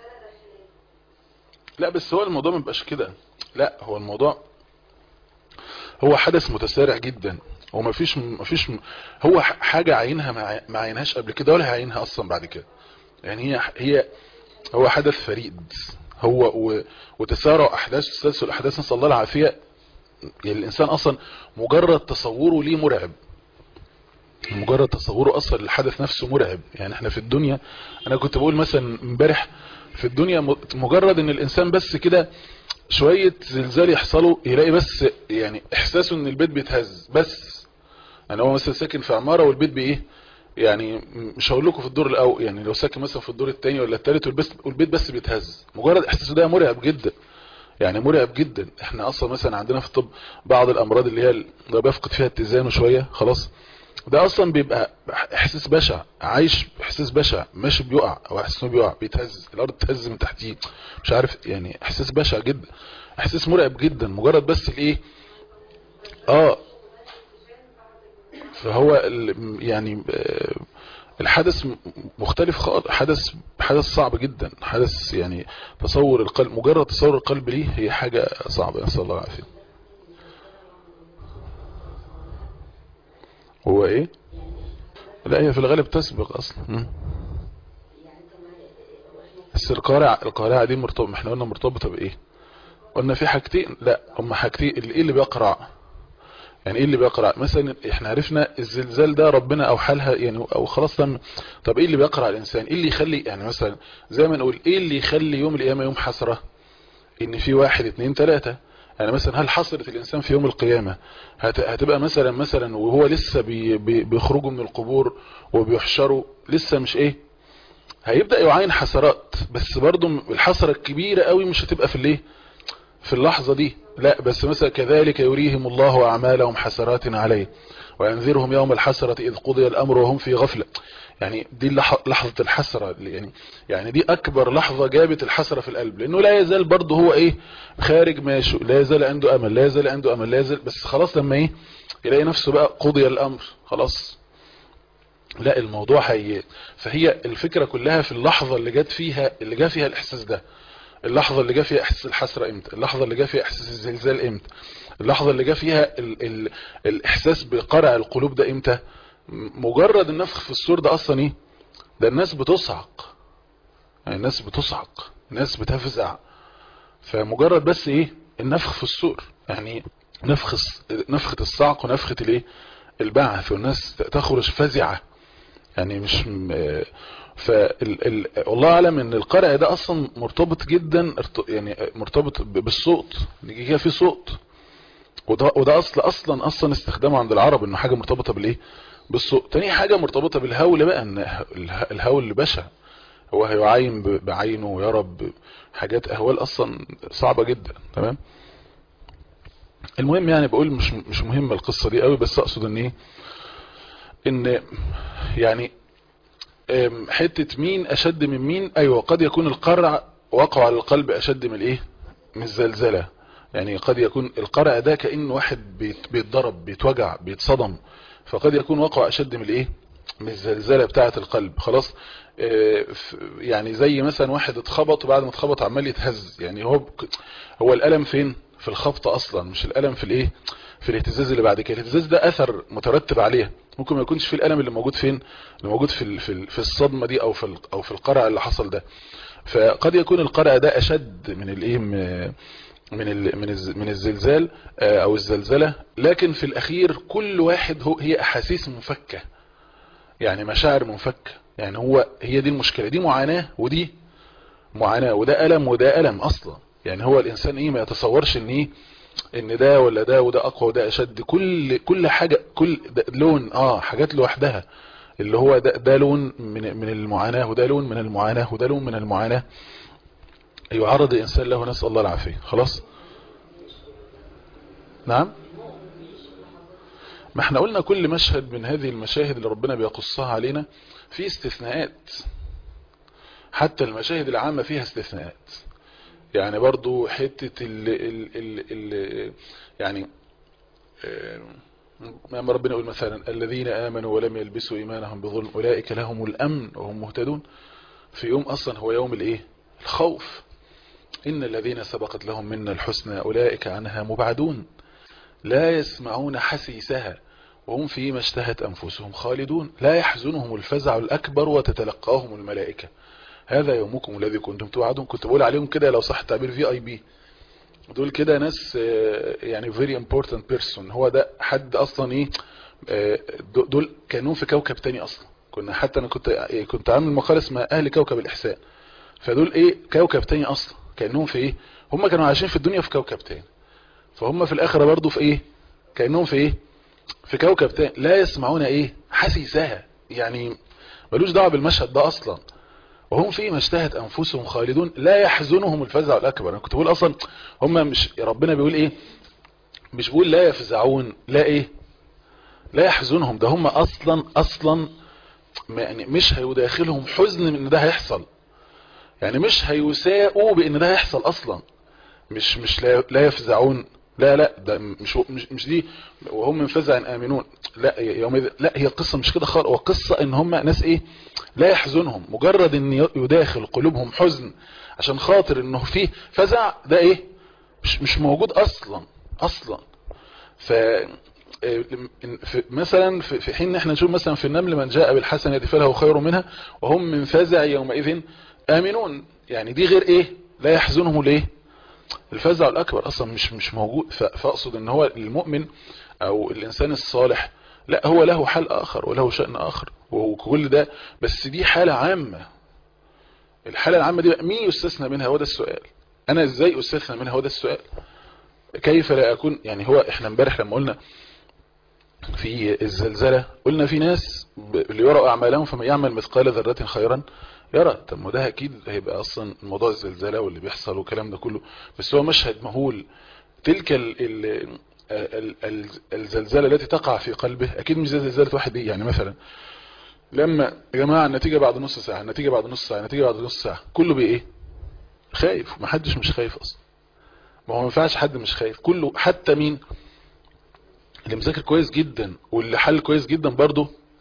لا بس هو الموضوع ما بيبقاش كده لا هو الموضوع هو حدث متسارع جدا وما فيش ما فيش هو حاجة عينها ما عينهاش قبل كده ولا هيعينها اصلا بعد كده يعني هي هي هو حدث فريد هو و... وتسارع احداث تسلسل احداث نسال الله العافيه يعني الانسان اصلا مجرد تصوره ليه مرعب مجرد تصوره اصلا للحدث نفسه مرعب يعني احنا في الدنيا انا كنت بقول مثلا امبارح في الدنيا مجرد ان الانسان بس كده شوية زلزال يحصلوا يلاقي بس يعني احساسه ان البيت بيتهز بس يعني هو مثلا ساكن في عمارة والبيت بايه يعني مش هقول لكم في الدور الاول يعني لو ساكن مثلا في الدور الثاني ولا الثالث والبيت بس بيتهز مجرد احساسه ده مرعب جدا يعني مرعب جدا احنا اصلا مثلا عندنا في الطب بعض الامراض اللي هي اللي بيفقد فيها اتزانه شويه خلاص ده اصلا بيبقى احساس بشع عايش احساس بشع ماشي بيقع او احساس انه بيقع بيتهز الارض تهز من تحتيه مش عارف يعني احساس بشع جدا احساس مرعب جدا مجرد بس الايه اه فهو يعني الحدث مختلف خالص حدث حدث صعب جدا حدث يعني تصور القلب مجرد تصور القلب ليه هي حاجة صعبة نسأل الله العافية هو ايه لا هي في الغالب تسبق اصلا بس القارعة القارعة دي مرتبطة احنا قلنا مرتبطة بايه قلنا في حاجتين لا هم حاجتين ايه اللي بيقرع يعني ايه اللي بيقرع مثلا احنا عرفنا الزلزال ده ربنا او حالها يعني او خلاص تم طب ايه اللي بيقرع الانسان ايه اللي يخلي يعني مثلا زي ما نقول ايه اللي يخلي يوم القيامة يوم حسرة ان في واحد اتنين تلاتة يعني مثلا هل حصرت الانسان في يوم القيامة هتبقى مثلا مثلا وهو لسه بي بي بيخرجوا من القبور وبيحشروا لسه مش ايه هيبدأ يعاين حسرات بس برضو الحسرة الكبيرة قوي مش هتبقى في الايه في اللحظة دي لا بس مثلا كذلك يريهم الله أعمالهم حسرات عليه وينذرهم يوم الحسرة إذ قضي الأمر وهم في غفلة يعني دي لحظة الحسرة يعني يعني دي أكبر لحظة جابت الحسرة في القلب لأنه لا يزال برضه هو إيه خارج ماشي لا يزال عنده أمل لا يزال عنده أمل لا يزال بس خلاص لما إيه يلاقي نفسه بقى قضي الأمر خلاص لا الموضوع هي فهي الفكرة كلها في اللحظة اللي جت فيها اللي جاء فيها الاحساس ده اللحظة اللي جاء فيها احساس الحسرة امتى اللحظة اللي جاء فيها احساس الزلزال امتى اللحظة اللي جاء فيها ال ال الاحساس بقرع القلوب ده امتى مجرد النفخ في الصور ده اصلا ايه ده الناس بتصعق يعني الناس بتصعق الناس بتفزع فمجرد بس ايه النفخ في الصور يعني نفخ نفخة الصعق ونفخة الايه البعث والناس تخرج فزعة يعني مش فال... ال... والله اعلم ان القرع ده اصلا مرتبط جدا يعني مرتبط بالصوت نيجي كده في صوت وده وده اصل اصلا اصلا استخدامه عند العرب انه حاجه مرتبطه بالايه بالصوت تاني حاجه مرتبطه بالهول بقى ان الهول اللي بشع هو هيعاين بعينه ويرى حاجات اهوال اصلا صعبه جدا تمام المهم يعني بقول مش مش مهمه القصه دي قوي بس اقصد ان ايه ان يعني حتة مين اشد من مين ايوه قد يكون القرع وقع على القلب اشد من الايه من الزلزلة يعني قد يكون القرع ده كأن واحد بيتضرب بيتوجع بيتصدم فقد يكون وقع اشد من الايه من الزلزلة بتاعة القلب خلاص يعني زي مثلا واحد اتخبط وبعد ما اتخبط عمال يتهز يعني هو هو الالم فين في الخبطة اصلا مش الالم في الايه في الاهتزاز اللي بعد كده الاهتزاز ده اثر مترتب عليه ممكن ما يكونش في الالم اللي موجود فين اللي موجود في في في الصدمه دي او في او في القرع اللي حصل ده فقد يكون القرع ده اشد من الايه من ال من من الزلزال او الزلزله لكن في الاخير كل واحد هو هي احاسيس منفكه يعني مشاعر منفكه يعني هو هي دي المشكله دي معاناه ودي معاناه وده الم وده الم اصلا يعني هو الانسان ايه ما يتصورش ان ايه ان ده ولا ده وده اقوى وده اشد كل كل حاجة كل لون اه حاجات لوحدها اللي هو ده, ده لون من من المعاناة وده لون من المعاناة وده لون من المعاناة يعرض الانسان له نسأل الله العافية خلاص نعم ما احنا قلنا كل مشهد من هذه المشاهد اللي ربنا بيقصها علينا في استثناءات حتى المشاهد العامة فيها استثناءات يعني برضو حتة ال ال ال ال يعني ما ربنا يقول مثلا الذين آمنوا ولم يلبسوا إيمانهم بظلم أولئك لهم الأمن وهم مهتدون في يوم أصلا هو يوم الإيه الخوف إن الذين سبقت لهم منا الحسنى أولئك عنها مبعدون لا يسمعون حسيسها وهم فيما اشتهت أنفسهم خالدون لا يحزنهم الفزع الأكبر وتتلقاهم الملائكة هذا يومكم الذي كنتم توعدون كنت بقول عليهم كده لو صح التعبير في اي بي دول كده ناس يعني very important person هو ده حد اصلا ايه دول كانوا في كوكب تاني اصلا كنا حتى انا كنت كنت عامل مقال اسمها اهل كوكب الاحسان فدول ايه كوكب تاني اصلا كانهم في ايه هم كانوا عايشين في الدنيا في كوكب تاني فهم في الاخره برضو في ايه كانهم في ايه في كوكب تاني لا يسمعون ايه حسيسها يعني ملوش دعوه بالمشهد ده اصلا وهم فيما اشتهت انفسهم خالدون لا يحزنهم الفزع الاكبر انا كنت بقول اصلا هم مش ربنا بيقول ايه مش بيقول لا يفزعون لا ايه لا يحزنهم ده هم اصلا اصلا يعني مش هيداخلهم حزن من ان ده هيحصل يعني مش هيساءوا بان ده هيحصل اصلا مش مش لا, لا يفزعون لا لا ده مش مش, مش دي وهم من فزع امنون لا يوم لا هي القصه مش كده خالص والقصه ان هم ناس ايه لا يحزنهم مجرد ان يداخل قلوبهم حزن عشان خاطر انه فيه فزع ده ايه مش مش موجود اصلا اصلا ف مثلا في حين احنا نشوف مثلا في النمل من جاء بالحسنه فله خير منها وهم من فزع يومئذ امنون يعني دي غير ايه لا يحزنهم الايه الفزع الاكبر اصلا مش مش موجود فاقصد ان هو المؤمن او الانسان الصالح لا هو له حال اخر وله شأن اخر وكل ده بس دي حالة عامة الحالة العامة دي مين يستثنى منها هو ده السؤال انا ازاي استثنى منها هو ده السؤال كيف لا اكون يعني هو احنا امبارح لما قلنا في الزلزلة قلنا في ناس اللي يروا اعمالهم فمن يعمل مثقال ذرة خيرا يرى طب ما ده اكيد هيبقى اصلا موضوع الزلزلة واللي بيحصل والكلام ده كله بس هو مشهد مهول تلك ال ال ال الزلزلة التي تقع في قلبه اكيد مش زي زلزلة واحد دي يعني مثلا لما يا جماعة النتيجة بعد نص ساعة النتيجة بعد نص ساعة النتيجة بعد نص ساعة كله بيه ايه خايف ما حدش مش خايف اصلا ما هو ما ينفعش حد مش خايف كله حتى مين اللي مذاكر كويس جدا واللي حل كويس جدا برضه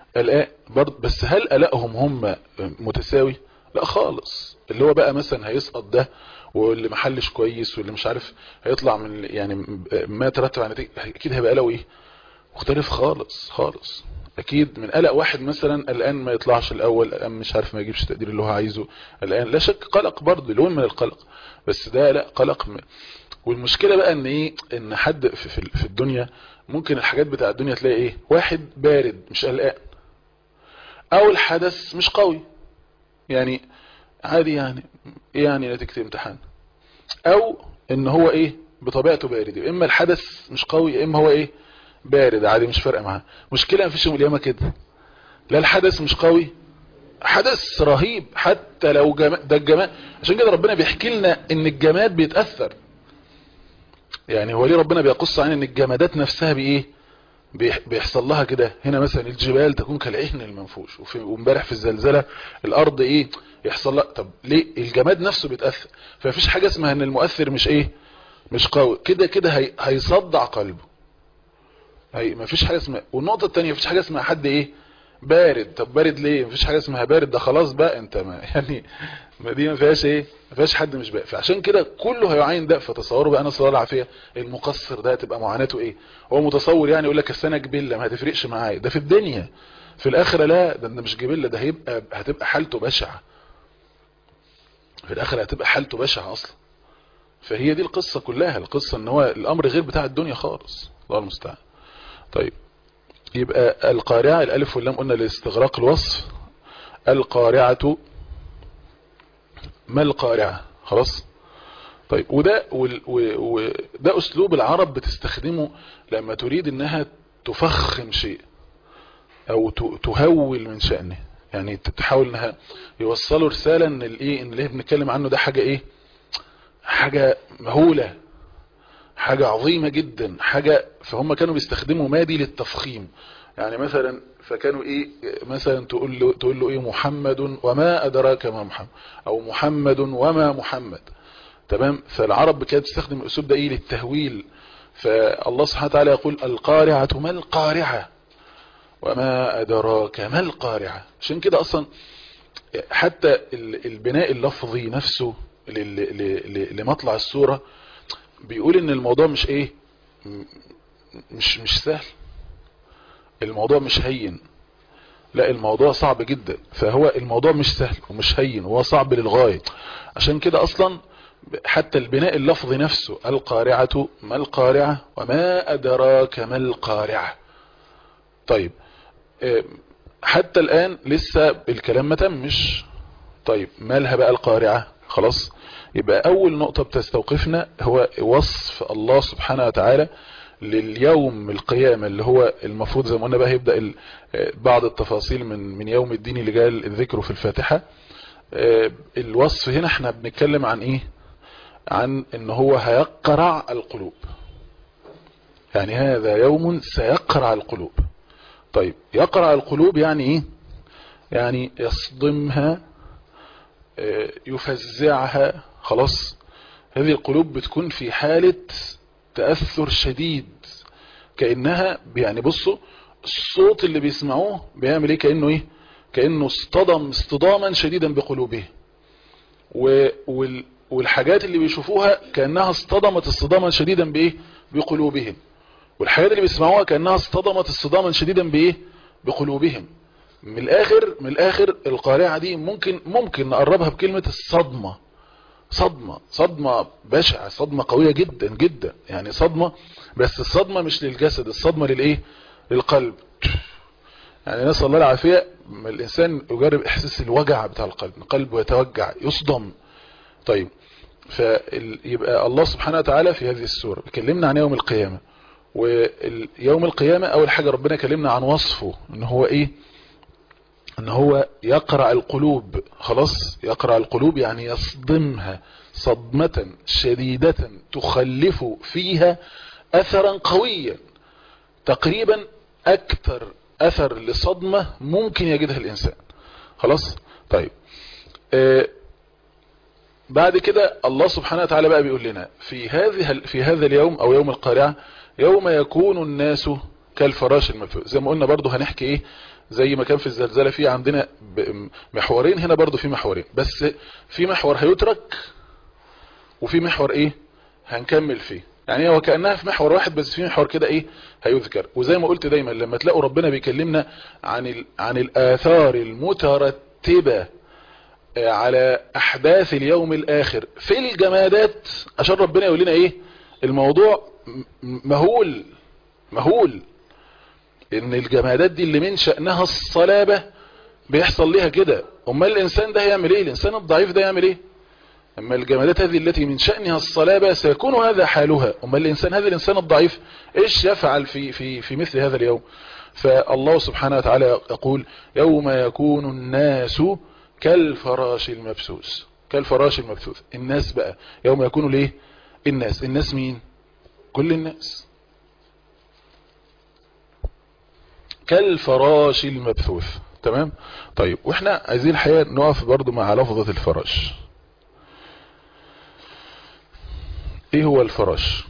قلقان برضه بس هل قلقهم هم متساوي لا خالص اللي هو بقى مثلا هيسقط ده واللي محلش كويس واللي مش عارف هيطلع من يعني ما ترتب على نتيجه اكيد هيبقى قلقه ايه مختلف خالص خالص اكيد من قلق واحد مثلا الان ما يطلعش الاول الان مش عارف ما يجيبش التقدير اللي هو عايزه الان لا شك قلق برضه لون من القلق بس ده لا قلق م... والمشكله بقى ان ايه ان حد في, في, في الدنيا ممكن الحاجات بتاع الدنيا تلاقي ايه واحد بارد مش قلقان او الحدث مش قوي يعني عادي يعني ايه يعني نتيجه امتحان او ان هو ايه بطبيعته بارد اما الحدث مش قوي اما هو ايه بارد عادي مش فارقه معاه مشكله مفيش يوم القيامه كده لا الحدث مش قوي حدث رهيب حتى لو جماد ده الجماد عشان كده ربنا بيحكي لنا ان الجماد بيتاثر يعني هو ليه ربنا بيقص عن ان الجمادات نفسها بايه بيحصل لها كده هنا مثلا الجبال تكون كالعهن المنفوش وامبارح في الزلزله الارض ايه يحصل لها طب ليه الجماد نفسه بيتاثر فمفيش حاجه اسمها ان المؤثر مش ايه مش قوي كده كده هي هيصدع قلبه هي مفيش حاجه اسمها والنقطه الثانيه مفيش حاجه اسمها حد ايه بارد طب بارد ليه مفيش حاجه اسمها بارد ده خلاص بقى انت ما يعني ما دي ما فيهاش ايه ما فيهاش حد مش بقى فعشان كده كله هيعين ده فتصوروا بقى نسال الله العافيه المقصر ده تبقى معاناته ايه هو متصور يعني يقول لك السنه جبله ما هتفرقش معايا ده في الدنيا في الاخره لا ده مش جبله ده هيبقى هتبقى حالته بشعه في الاخره هتبقى حالته بشعه اصلا فهي دي القصه كلها القصه ان هو الامر غير بتاع الدنيا خالص الله المستعان طيب يبقى القارعة الالف واللام قلنا لاستغراق الوصف القارعة ما القارعة خلاص طيب وده وده اسلوب العرب بتستخدمه لما تريد انها تفخم شيء او تهول من شأنه يعني تحاول انها يوصلوا رسالة ان الايه ان اللي بنتكلم عنه ده حاجة ايه حاجة مهولة حاجة عظيمة جدا حاجة فهم كانوا بيستخدموا مادي للتفخيم يعني مثلا فكانوا ايه مثلا تقول له تقول له ايه محمد وما ادراك ما محمد او محمد وما محمد تمام فالعرب كانت تستخدم الاسلوب ده ايه للتهويل فالله سبحانه وتعالى يقول القارعة ما القارعة وما ادراك ما القارعة عشان كده اصلا حتى البناء اللفظي نفسه لمطلع السورة بيقول ان الموضوع مش ايه مش مش سهل الموضوع مش هين لا الموضوع صعب جدا فهو الموضوع مش سهل ومش هين وهو صعب للغاية عشان كده اصلا حتى البناء اللفظي نفسه القارعة ما القارعة وما ادراك ما القارعة طيب حتى الان لسه الكلام ما تمش طيب مالها بقى القارعة خلاص يبقى اول نقطة بتستوقفنا هو وصف الله سبحانه وتعالى لليوم القيامة اللي هو المفروض زي ما قلنا بقى هيبدأ بعض التفاصيل من من يوم الدين اللي جاء الذكر في الفاتحة الوصف هنا احنا بنتكلم عن ايه عن ان هو هيقرع القلوب يعني هذا يوم سيقرع القلوب طيب يقرع القلوب يعني ايه يعني يصدمها يفزعها خلاص هذه القلوب بتكون في حالة تأثر شديد كأنها يعني بصوا الصوت اللي بيسمعوه بيعمل ايه كأنه ايه كأنه اصطدم اصطداما شديدا بقلوبهم والحاجات اللي بيشوفوها كأنها اصطدمت اصطداما شديدا بايه بقلوبهم والحاجات اللي بيسمعوها كأنها اصطدمت اصطداما شديدا بايه بقلوبهم من الاخر من الاخر القارعة دي ممكن ممكن نقربها بكلمة الصدمة صدمة صدمة بشعة صدمة قوية جدا جدا يعني صدمة بس الصدمة مش للجسد الصدمة للايه للقلب يعني نسأل الله العافية الانسان يجرب احساس الوجع بتاع القلب القلب يتوجع يصدم طيب فيبقى الله سبحانه وتعالى في هذه السورة بيكلمنا عن يوم القيامة ويوم القيامة اول حاجة ربنا كلمنا عن وصفه ان هو ايه ان هو يقرع القلوب خلاص يقرع القلوب يعني يصدمها صدمة شديدة تخلف فيها اثرا قويا تقريبا اكثر اثر لصدمة ممكن يجدها الانسان خلاص طيب آه بعد كده الله سبحانه وتعالى بقى بيقول لنا في هذه في هذا اليوم او يوم القارعة يوم يكون الناس كالفراش المبثوث زي ما قلنا برضو هنحكي ايه زي ما كان في الزلزلة في عندنا ب- محورين هنا برضو في محورين بس في محور هيترك وفي محور ايه هنكمل فيه يعني هو كأنها في محور واحد بس في محور كده ايه هيذكر وزي ما قلت دايما لما تلاقوا ربنا بيكلمنا عن ال... عن الآثار المترتبة آه، على أحداث اليوم الآخر في الجمادات عشان ربنا يقول لنا ايه الموضوع م- مهول مهول ان الجمادات دي اللي من شأنها الصلابة بيحصل ليها كده امال الانسان ده هيعمل ايه الانسان الضعيف ده يعمل ايه اما الجمادات هذه التي من شأنها الصلابة سيكون هذا حالها اما الانسان هذا الانسان الضعيف ايش يفعل في في في مثل هذا اليوم فالله سبحانه وتعالى يقول يوم يكون الناس كالفراش المبثوث كالفراش المبثوث الناس بقى يوم يكونوا ليه الناس الناس مين كل الناس كالفراش المبثوث تمام طيب واحنا عايزين الحقيقه نقف برضو مع لفظة الفراش ايه هو الفراش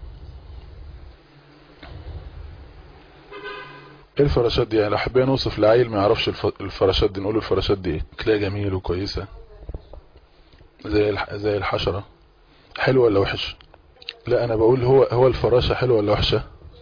ايه الفراشات دي يعني لو حبينا نوصف لعيل ما يعرفش الف- الفراشات دي نقول له الفراشات دي ايه تلاقيها جميل وكويسة زي الح... زي الحشرة حلو ولا وحش لا انا بقول هو هو الفراشة حلوة ولا وحشة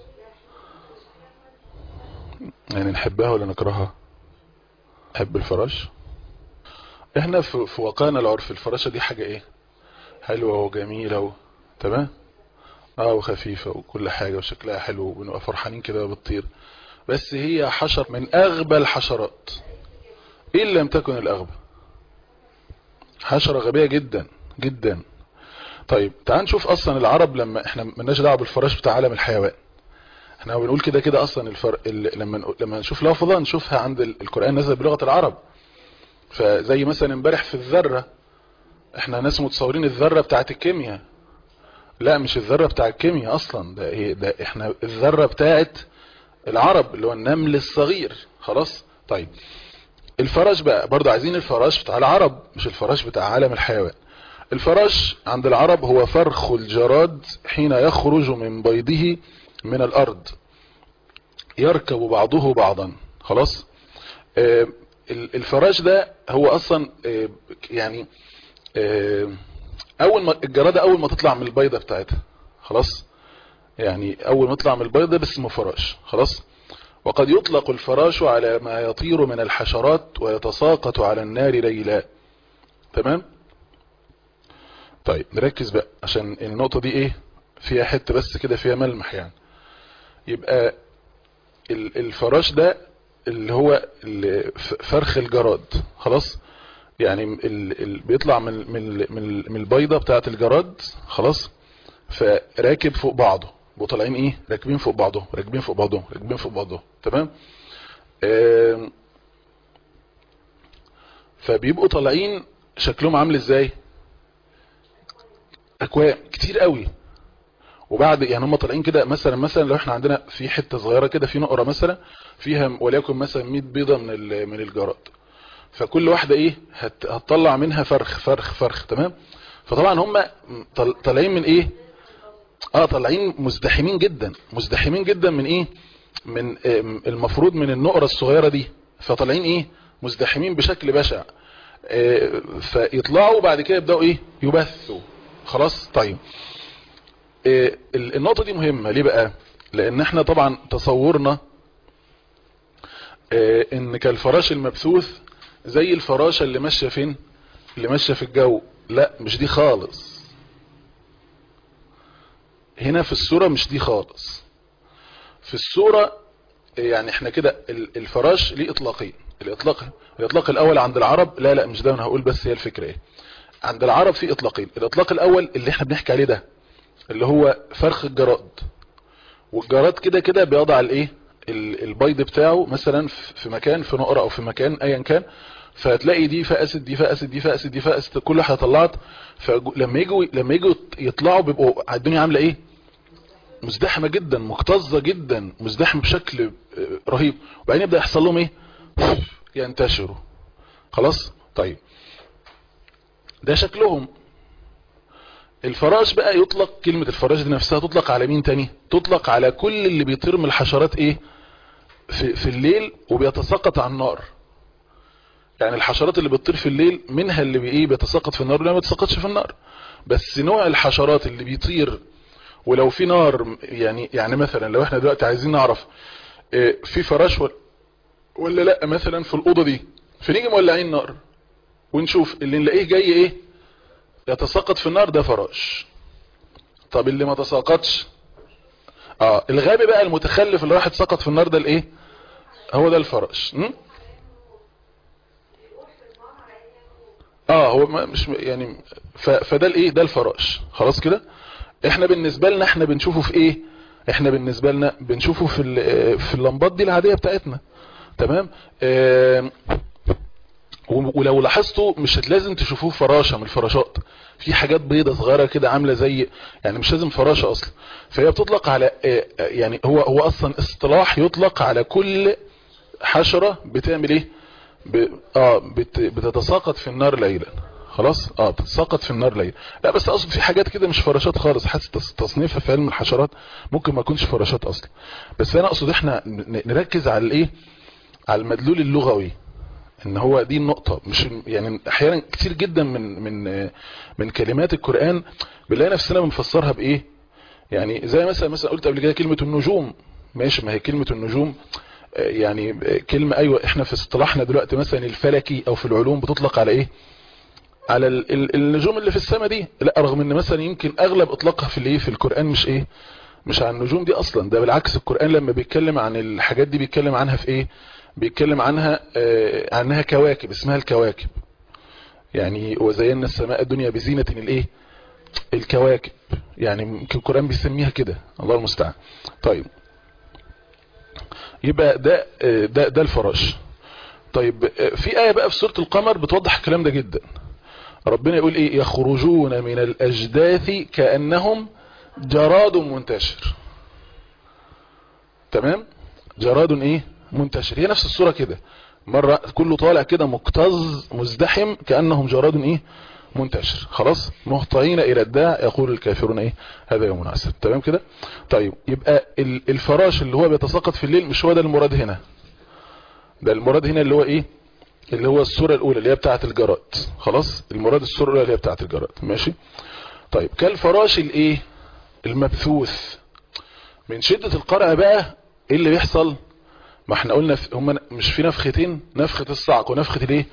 يعني نحبها ولا نكرهها نحب الفراش احنا في, في واقعنا العرف الفراشة دي حاجة ايه حلوة وجميلة و... تمام اه وخفيفة وكل حاجة وشكلها حلو وبنبقى فرحانين كده بتطير بس هي حشر من اغبى الحشرات ان لم تكن الاغبى حشرة غبية جدا جدا طيب تعال نشوف اصلا العرب لما احنا ملناش دعوه بالفراش بتاع عالم الحيوان احنا بنقول كده كده اصلا الفر... ال... لما نقول- لما نشوف لفظه نشوفها عند ال- القران نزل بلغه العرب فزي مثلا امبارح في الذره احنا ناس متصورين الذره بتاعت الكيمياء لا مش الذره بتاع الكيمياء اصلا ده, إيه ده احنا الذره بتاعت العرب اللي هو النمل الصغير خلاص طيب الفراش بقى برضه عايزين الفراش بتاع العرب مش الفراش بتاع عالم الحيوان الفراش عند العرب هو فرخ الجراد حين يخرج من بيضه من الارض يركب بعضه بعضا خلاص آه، ال- الفراش ده هو اصلا آه، يعني آه، اول ما الجرادة اول ما تطلع من البيضة بتاعتها خلاص يعني اول ما تطلع من البيضة بس اسمه فراش خلاص وقد يطلق الفراش على ما يطير من الحشرات ويتساقط على النار ليلا تمام طيب نركز بقى عشان النقطة دي ايه فيها حتة بس كده فيها ملمح يعني يبقى ال- الفراش ده اللي هو ال- ف- فرخ الجراد خلاص يعني ال ال بيطلع من من من من البيضة بتاعة الجراد خلاص فراكب فوق بعضه وطالعين ايه راكبين فوق بعضه راكبين فوق بعضه راكبين فوق بعضه تمام آم، فبيبقوا طالعين شكلهم عامل ازاي اكوام كتير قوي وبعد يعني هم طالعين كده مثلا مثلا لو احنا عندنا في حته صغيره كده في نقره مثلا فيها وليكن مثلا 100 بيضه من ال- من الجراد فكل واحده ايه هت- هتطلع منها فرخ فرخ فرخ تمام فطبعا هم طل- طالعين من ايه اه طالعين مزدحمين جدا مزدحمين جدا من ايه من آه، المفروض من النقره الصغيره دي فطالعين ايه مزدحمين بشكل بشع آه، فيطلعوا بعد كده يبداوا ايه يبثوا خلاص طيب آه، ال- النقطه دي مهمه ليه بقى لان احنا طبعا تصورنا آه، ان كالفراش المبثوث زي الفراشه اللي ماشيه فين اللي ماشيه في الجو لا مش دي خالص هنا في الصورة مش دي خالص في الصورة يعني احنا كده ال- الفراش ليه اطلاقين الاطلاق الاطلاق الاول عند العرب لا لا مش ده انا هقول بس هي الفكرة ايه عند العرب في اطلاقين الاطلاق الاول اللي احنا بنحكي عليه ده اللي هو فرخ الجراد والجراد كده كده بيضع الايه ال- البيض بتاعه مثلا في في مكان في نقرة او في مكان ايا كان فهتلاقي دي فقست دي فقست دي فقست دي فقست كل واحده طلعت فلما يجوا لما يجوا يطلعوا بيبقوا الدنيا عامله ايه مزدحمه جدا مكتظه جدا مزدحمه بشكل آه، رهيب وبعدين يبدا يحصل لهم ايه ينتشروا خلاص طيب ده شكلهم الفراش بقى يطلق كلمة الفراش دي نفسها تطلق على مين تاني تطلق على كل اللي بيطير من الحشرات ايه في, في الليل وبيتساقط على النار يعني الحشرات اللي بتطير في الليل منها اللي بايه بيتساقط في النار ولا ما بيتساقطش في النار بس نوع الحشرات اللي بيطير ولو في نار يعني يعني مثلا لو احنا دلوقتي عايزين نعرف اه في فراش ولا, ولا لا مثلا في الاوضه دي فنيجي مولعين نار ونشوف اللي نلاقيه جاي ايه يتساقط في النار ده فراش طب اللي ما تساقطش اه الغابي بقى المتخلف اللي راح يتساقط في النار ده الايه هو ده الفراش م? اه هو مش يعني فده الايه ده الفراش خلاص كده احنا بالنسبه لنا احنا بنشوفه في ايه احنا بالنسبه لنا بنشوفه في في اللمبات دي العاديه بتاعتنا تمام آه ولو لاحظتوا مش لازم تشوفوه فراشة من الفراشات في حاجات بيضة صغيرة كده عاملة زي يعني مش لازم فراشة اصلا فهي بتطلق على يعني هو هو اصلا اصطلاح يطلق على كل حشرة بتعمل ايه ب... اه بت... بتتساقط في النار ليلا خلاص اه بتتساقط في النار ليلا لا بس اقصد في حاجات كده مش فراشات خالص حاسس تصنيفها في علم الحشرات ممكن ما يكونش فراشات اصلا بس انا اقصد احنا نركز على الايه على المدلول اللغوي ان هو دي النقطة مش يعني احيانا كتير جدا من من من كلمات القرآن بنلاقي نفسنا بنفسرها بايه يعني زي مثلا مثلا قلت قبل كده كلمة النجوم ماشي ما هي كلمة النجوم يعني كلمة ايوه احنا في اصطلاحنا دلوقتي مثلا الفلكي او في العلوم بتطلق على ايه على النجوم اللي في السماء دي لا رغم ان مثلا يمكن اغلب اطلاقها في الايه في القرآن مش ايه مش عن النجوم دي اصلا ده بالعكس القرآن لما بيتكلم عن الحاجات دي بيتكلم عنها في ايه بيتكلم عنها آه عنها كواكب اسمها الكواكب يعني وزينا السماء الدنيا بزينة الايه الكواكب يعني ممكن القرآن بيسميها كده الله المستعان طيب يبقى ده آه ده ده الفراش طيب آه في آية بقى في سورة القمر بتوضح الكلام ده جدا ربنا يقول ايه يخرجون من الأجداث كأنهم جراد منتشر تمام جراد ايه منتشر هي نفس الصورة كده مرة كله طالع كده مكتظ مزدحم كأنهم جراد ايه منتشر خلاص مهطعين الى الداع يقول الكافرون ايه هذا يوم عسر تمام كده طيب يبقى الفراش اللي هو بيتساقط في الليل مش هو ده المراد هنا ده المراد هنا اللي هو ايه اللي هو الصورة الاولى اللي هي بتاعة الجراد خلاص المراد الصورة الاولى اللي هي بتاعة الجراد ماشي طيب كالفراش الايه المبثوث من شدة القرع بقى ايه اللي بيحصل ما احنا قلنا هم مش في نفختين نفخة الصعق ونفخة الايه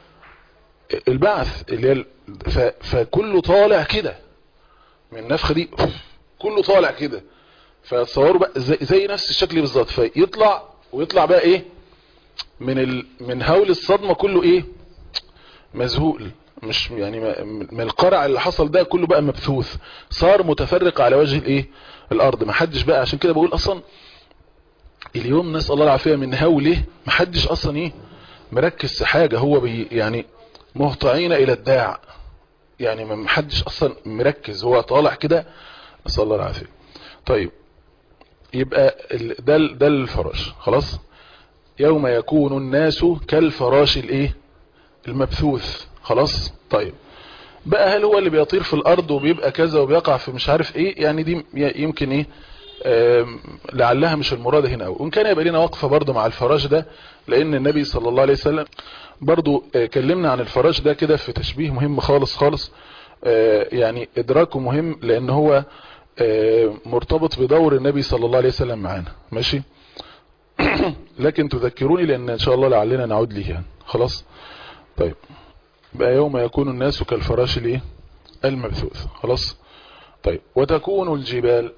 البعث اللي هي ف... فكله طالع كده من النفخة دي كله طالع كده فتصوروا بقى زي, زي نفس الشكل بالظبط فيطلع ويطلع بقى ايه من ال... من هول الصدمة كله ايه مذهول مش يعني من القرع اللي حصل ده كله بقى مبثوث صار متفرق على وجه الايه الارض ما حدش بقى عشان كده بقول اصلا اليوم نسأل الله العافية من هوله ما حدش اصلا ايه مركز في حاجة هو بي يعني مهطعين الى الداع يعني ما حدش اصلا مركز هو طالع كده نسأل الله العافية طيب يبقى ده ده الفراش خلاص يوم يكون الناس كالفراش الايه المبثوث خلاص طيب بقى هل هو اللي بيطير في الارض وبيبقى كذا وبيقع في مش عارف ايه يعني دي يمكن ايه لعلها مش المراد هنا قوي وان كان يبقى لنا وقفه برضه مع الفراش ده لان النبي صلى الله عليه وسلم برضه كلمنا عن الفراش ده كده في تشبيه مهم خالص خالص يعني ادراكه مهم لان هو مرتبط بدور النبي صلى الله عليه وسلم معانا ماشي لكن تذكروني لان ان شاء الله لعلنا نعود ليه يعني خلاص طيب بقى يوم يكون الناس كالفراش الايه المبثوث خلاص طيب وتكون الجبال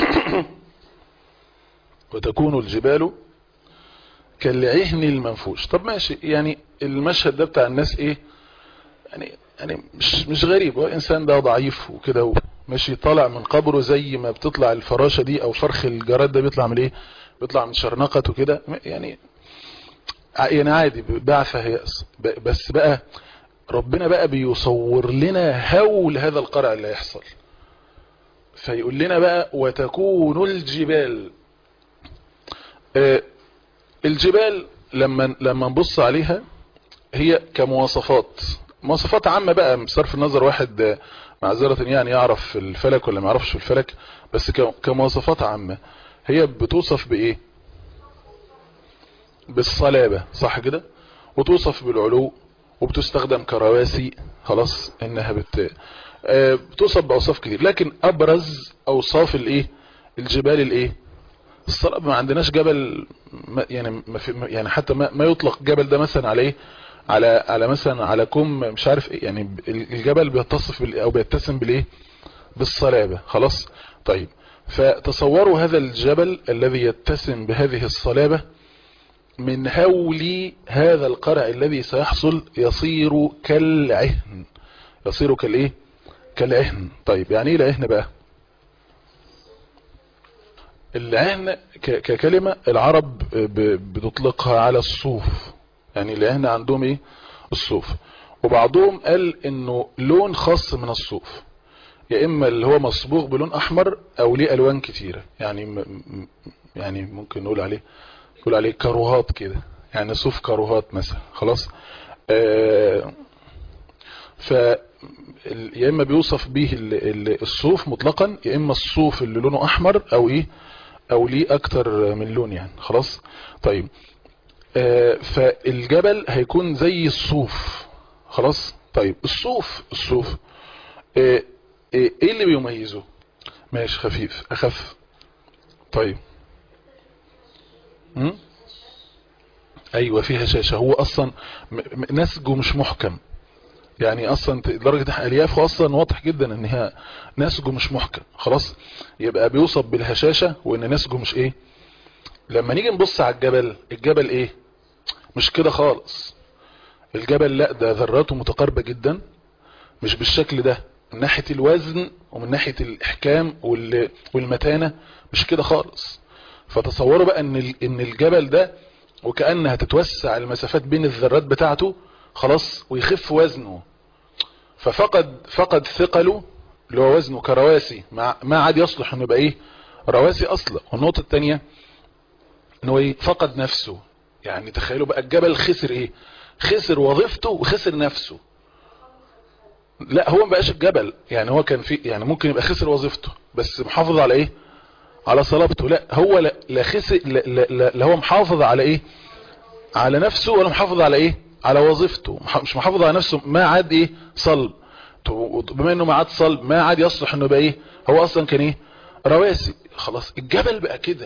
وتكون الجبال كالعهن المنفوش طب ماشي يعني المشهد ده بتاع الناس ايه يعني يعني مش مش غريب هو الانسان ده ضعيف وكده ماشي طالع من قبره زي ما بتطلع الفراشة دي او فرخ الجراد ده بيطلع من ايه بيطلع من شرنقة وكده يعني يعني عادي بعثة هي بس بقى ربنا بقى بيصور لنا هول هذا القرع اللي هيحصل فيقول لنا بقى وتكون الجبال آه الجبال لما لما نبص عليها هي كمواصفات مواصفات عامة بقى بصرف النظر واحد معذرة يعني يعرف في الفلك ولا ما يعرفش في الفلك بس كمواصفات عامة هي بتوصف بايه بالصلابة صح كده وتوصف بالعلو وبتستخدم كرواسي خلاص انها بت آه، بتوصف باوصاف كتير لكن ابرز اوصاف الايه الجبال الايه الصلابة ما عندناش جبل ما يعني ما في يعني حتى ما, ما يطلق جبل ده مثلا على ايه على على مثلا على كم مش عارف ايه يعني الجبل بيتصف بال او بيتسم بالايه بالصلابة خلاص طيب فتصوروا هذا الجبل الذي يتسم بهذه الصلابة من هول هذا القرع الذي سيحصل يصير كالعهن يصير كالايه كالعهن طيب يعني ايه العهن بقى العهن ك- ككلمة العرب ب- بتطلقها على الصوف يعني العهن عندهم ايه الصوف وبعضهم قال انه لون خاص من الصوف يا اما اللي هو مصبوغ بلون احمر او ليه الوان كتيرة يعني م- م- يعني ممكن نقول عليه نقول عليه كاروهات كده يعني صوف كاروهات مثلا خلاص آه ف ال- يا اما بيوصف به ال- ال- الصوف مطلقا يا اما الصوف اللي لونه احمر او ايه او ليه اكتر من لون يعني خلاص طيب آه فالجبل هيكون زي الصوف خلاص طيب الصوف الصوف آه آه، ايه اللي بيميزه ماشي خفيف اخف طيب م? ايوه فيها شاشة هو اصلا م- م- نسجه مش محكم يعني اصلا ت- درجة اليافه اصلا واضح جدا ان هي نسجه مش محكم خلاص يبقى بيوصف بالهشاشة وان نسجه مش ايه لما نيجي نبص على الجبل الجبل ايه مش كده خالص الجبل لا ده ذراته متقاربة جدا مش بالشكل ده من ناحية الوزن ومن ناحية الاحكام وال- والمتانة مش كده خالص فتصوروا بقى ان ال- ان الجبل ده وكأنها تتوسع المسافات بين الذرات بتاعته خلاص ويخف وزنه ففقد فقد ثقله اللي هو وزنه كرواسي ما ما عاد يصلح انه يبقى ايه رواسي اصلا والنقطة التانية ان هو ايه فقد نفسه يعني تخيلوا بقى الجبل خسر ايه خسر وظيفته وخسر نفسه لا هو ما بقاش الجبل يعني هو كان في يعني ممكن يبقى خسر وظيفته بس محافظ على ايه على صلابته لا هو لا, لا خسر لا, لا, لا, لا هو محافظ على ايه على نفسه ولا محافظ على ايه على وظيفته مح- مش محافظ على نفسه ما عاد ايه صلب طب بما انه ما عاد صلب ما عاد يصلح انه يبقى ايه هو اصلا كان ايه رواسي خلاص الجبل بقى كده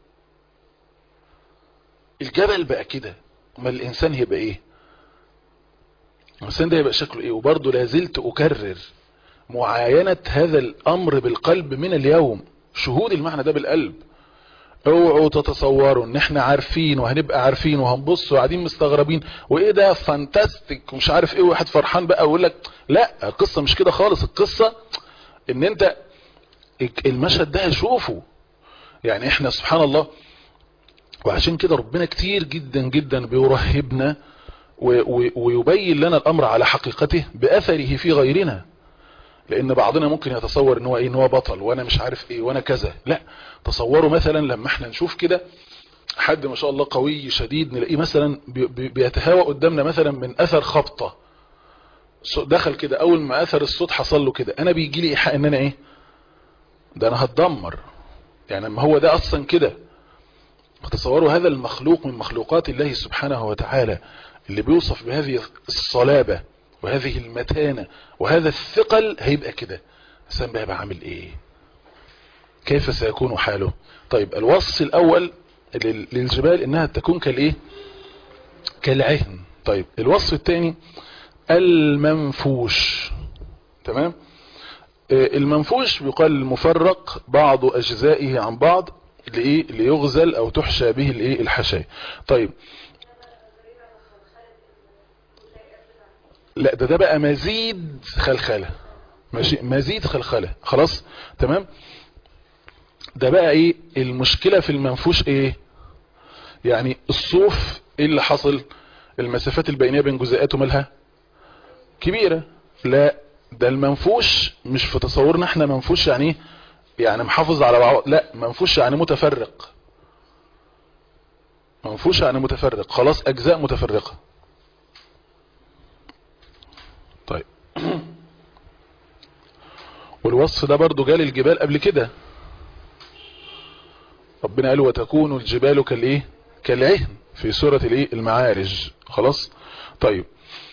الجبل بقى كده ما الانسان هيبقى ايه الانسان ده يبقى شكله ايه وبرضه لازلت اكرر معاينة هذا الامر بالقلب من اليوم شهود المعنى ده بالقلب اوعوا تتصوروا ان احنا عارفين وهنبقى عارفين وهنبص وقاعدين مستغربين وايه ده فانتاستيك ومش عارف ايه واحد فرحان بقى ويقول لك لا القصة مش كده خالص القصة ان انت المشهد ده هشوفه يعني احنا سبحان الله وعشان كده ربنا كتير جدا جدا بيرهبنا و- و- ويبين لنا الامر على حقيقته باثره في غيرنا لان بعضنا ممكن يتصور ان هو ايه ان هو بطل وانا مش عارف ايه وانا كذا لا تصوروا مثلا لما احنا نشوف كده حد ما شاء الله قوي شديد نلاقيه مثلا بي- بي- بيتهاوى قدامنا مثلا من اثر خبطة صو- دخل كده اول ما اثر الصوت حصل له كده انا بيجي لي ايحاء ان انا ايه ده انا هتدمر يعني ما هو ده اصلا كده تصوروا هذا المخلوق من مخلوقات الله سبحانه وتعالى اللي بيوصف بهذه الصلابة وهذه المتانة وهذا الثقل هيبقى كده الإنسان بقى يبقى عامل ايه كيف سيكون حاله طيب الوصف الاول لل- للجبال انها تكون كالايه كالعهن طيب الوصف الثاني المنفوش تمام آه، المنفوش بيقال المفرق بعض اجزائه عن بعض لايه ليغزل او تحشى به الايه الحشايا طيب لا ده ده بقى مزيد خلخله ماشي مزيد خلخله خلاص تمام ده بقى ايه المشكله في المنفوش ايه يعني الصوف ايه اللي حصل المسافات البينيه بين جزيئاته مالها كبيره لا ده المنفوش مش في تصورنا احنا منفوش يعني ايه يعني محافظ على بعض لا منفوش يعني متفرق منفوش يعني متفرق خلاص اجزاء متفرقه طيب والوصف ده برضو جال الجبال قبل كده ربنا قال وتكون الجبال كالايه كالعهن في سورة الايه المعارج خلاص طيب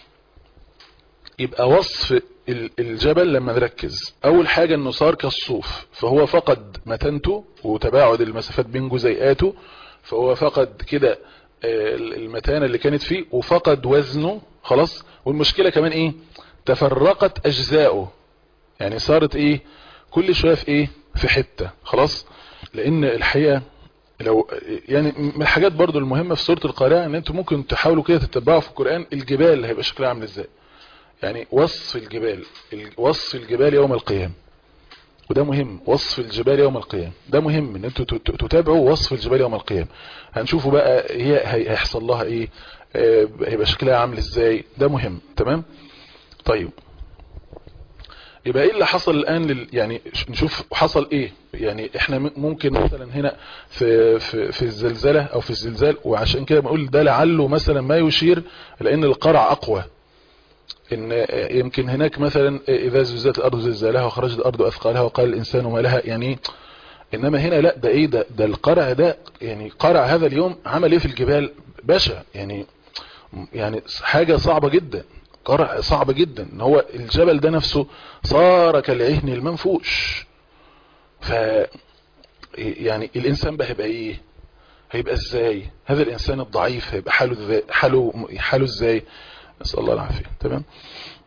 يبقى وصف الجبل لما نركز اول حاجة انه صار كالصوف فهو فقد متانته وتباعد المسافات بين جزيئاته فهو فقد كده المتانة اللي كانت فيه وفقد وزنه خلاص والمشكلة كمان ايه تفرقت اجزاؤه يعني صارت ايه كل شوية في ايه في حتة خلاص لان الحقيقة لو يعني من الحاجات برضو المهمة في سورة القارعة ان انتم ممكن تحاولوا كده تتبعوا في القرآن الجبال هيبقى شكلها عامل ازاي يعني وصف الجبال وصف الجبال يوم القيامة وده مهم وصف الجبال يوم القيامة ده مهم ان انتوا تتابعوا وصف الجبال يوم القيامة هنشوفوا بقى هي هيحصل لها ايه هيبقى شكلها عامل ازاي ده مهم تمام طيب يبقى ايه اللي حصل الان لل يعني نشوف حصل ايه يعني احنا ممكن مثلا هنا في في في الزلزله او في الزلزال وعشان كده بنقول ده لعله مثلا ما يشير لان القرع اقوى ان يمكن هناك مثلا اذا زلزلت الارض زلزالها وخرجت الارض اثقالها وقال الانسان ما لها يعني انما هنا لا ده ايه ده ده القرع ده يعني قرع هذا اليوم عمل ايه في الجبال بشع يعني يعني حاجة صعبة جدا قرع صعب جدا ان هو الجبل ده نفسه صار كالعهن المنفوش ف يعني الانسان بقى هيبقى ايه هيبقى ازاي هذا الانسان الضعيف هيبقى حاله ازاي حاله حاله ازاي نسال الله العافيه تمام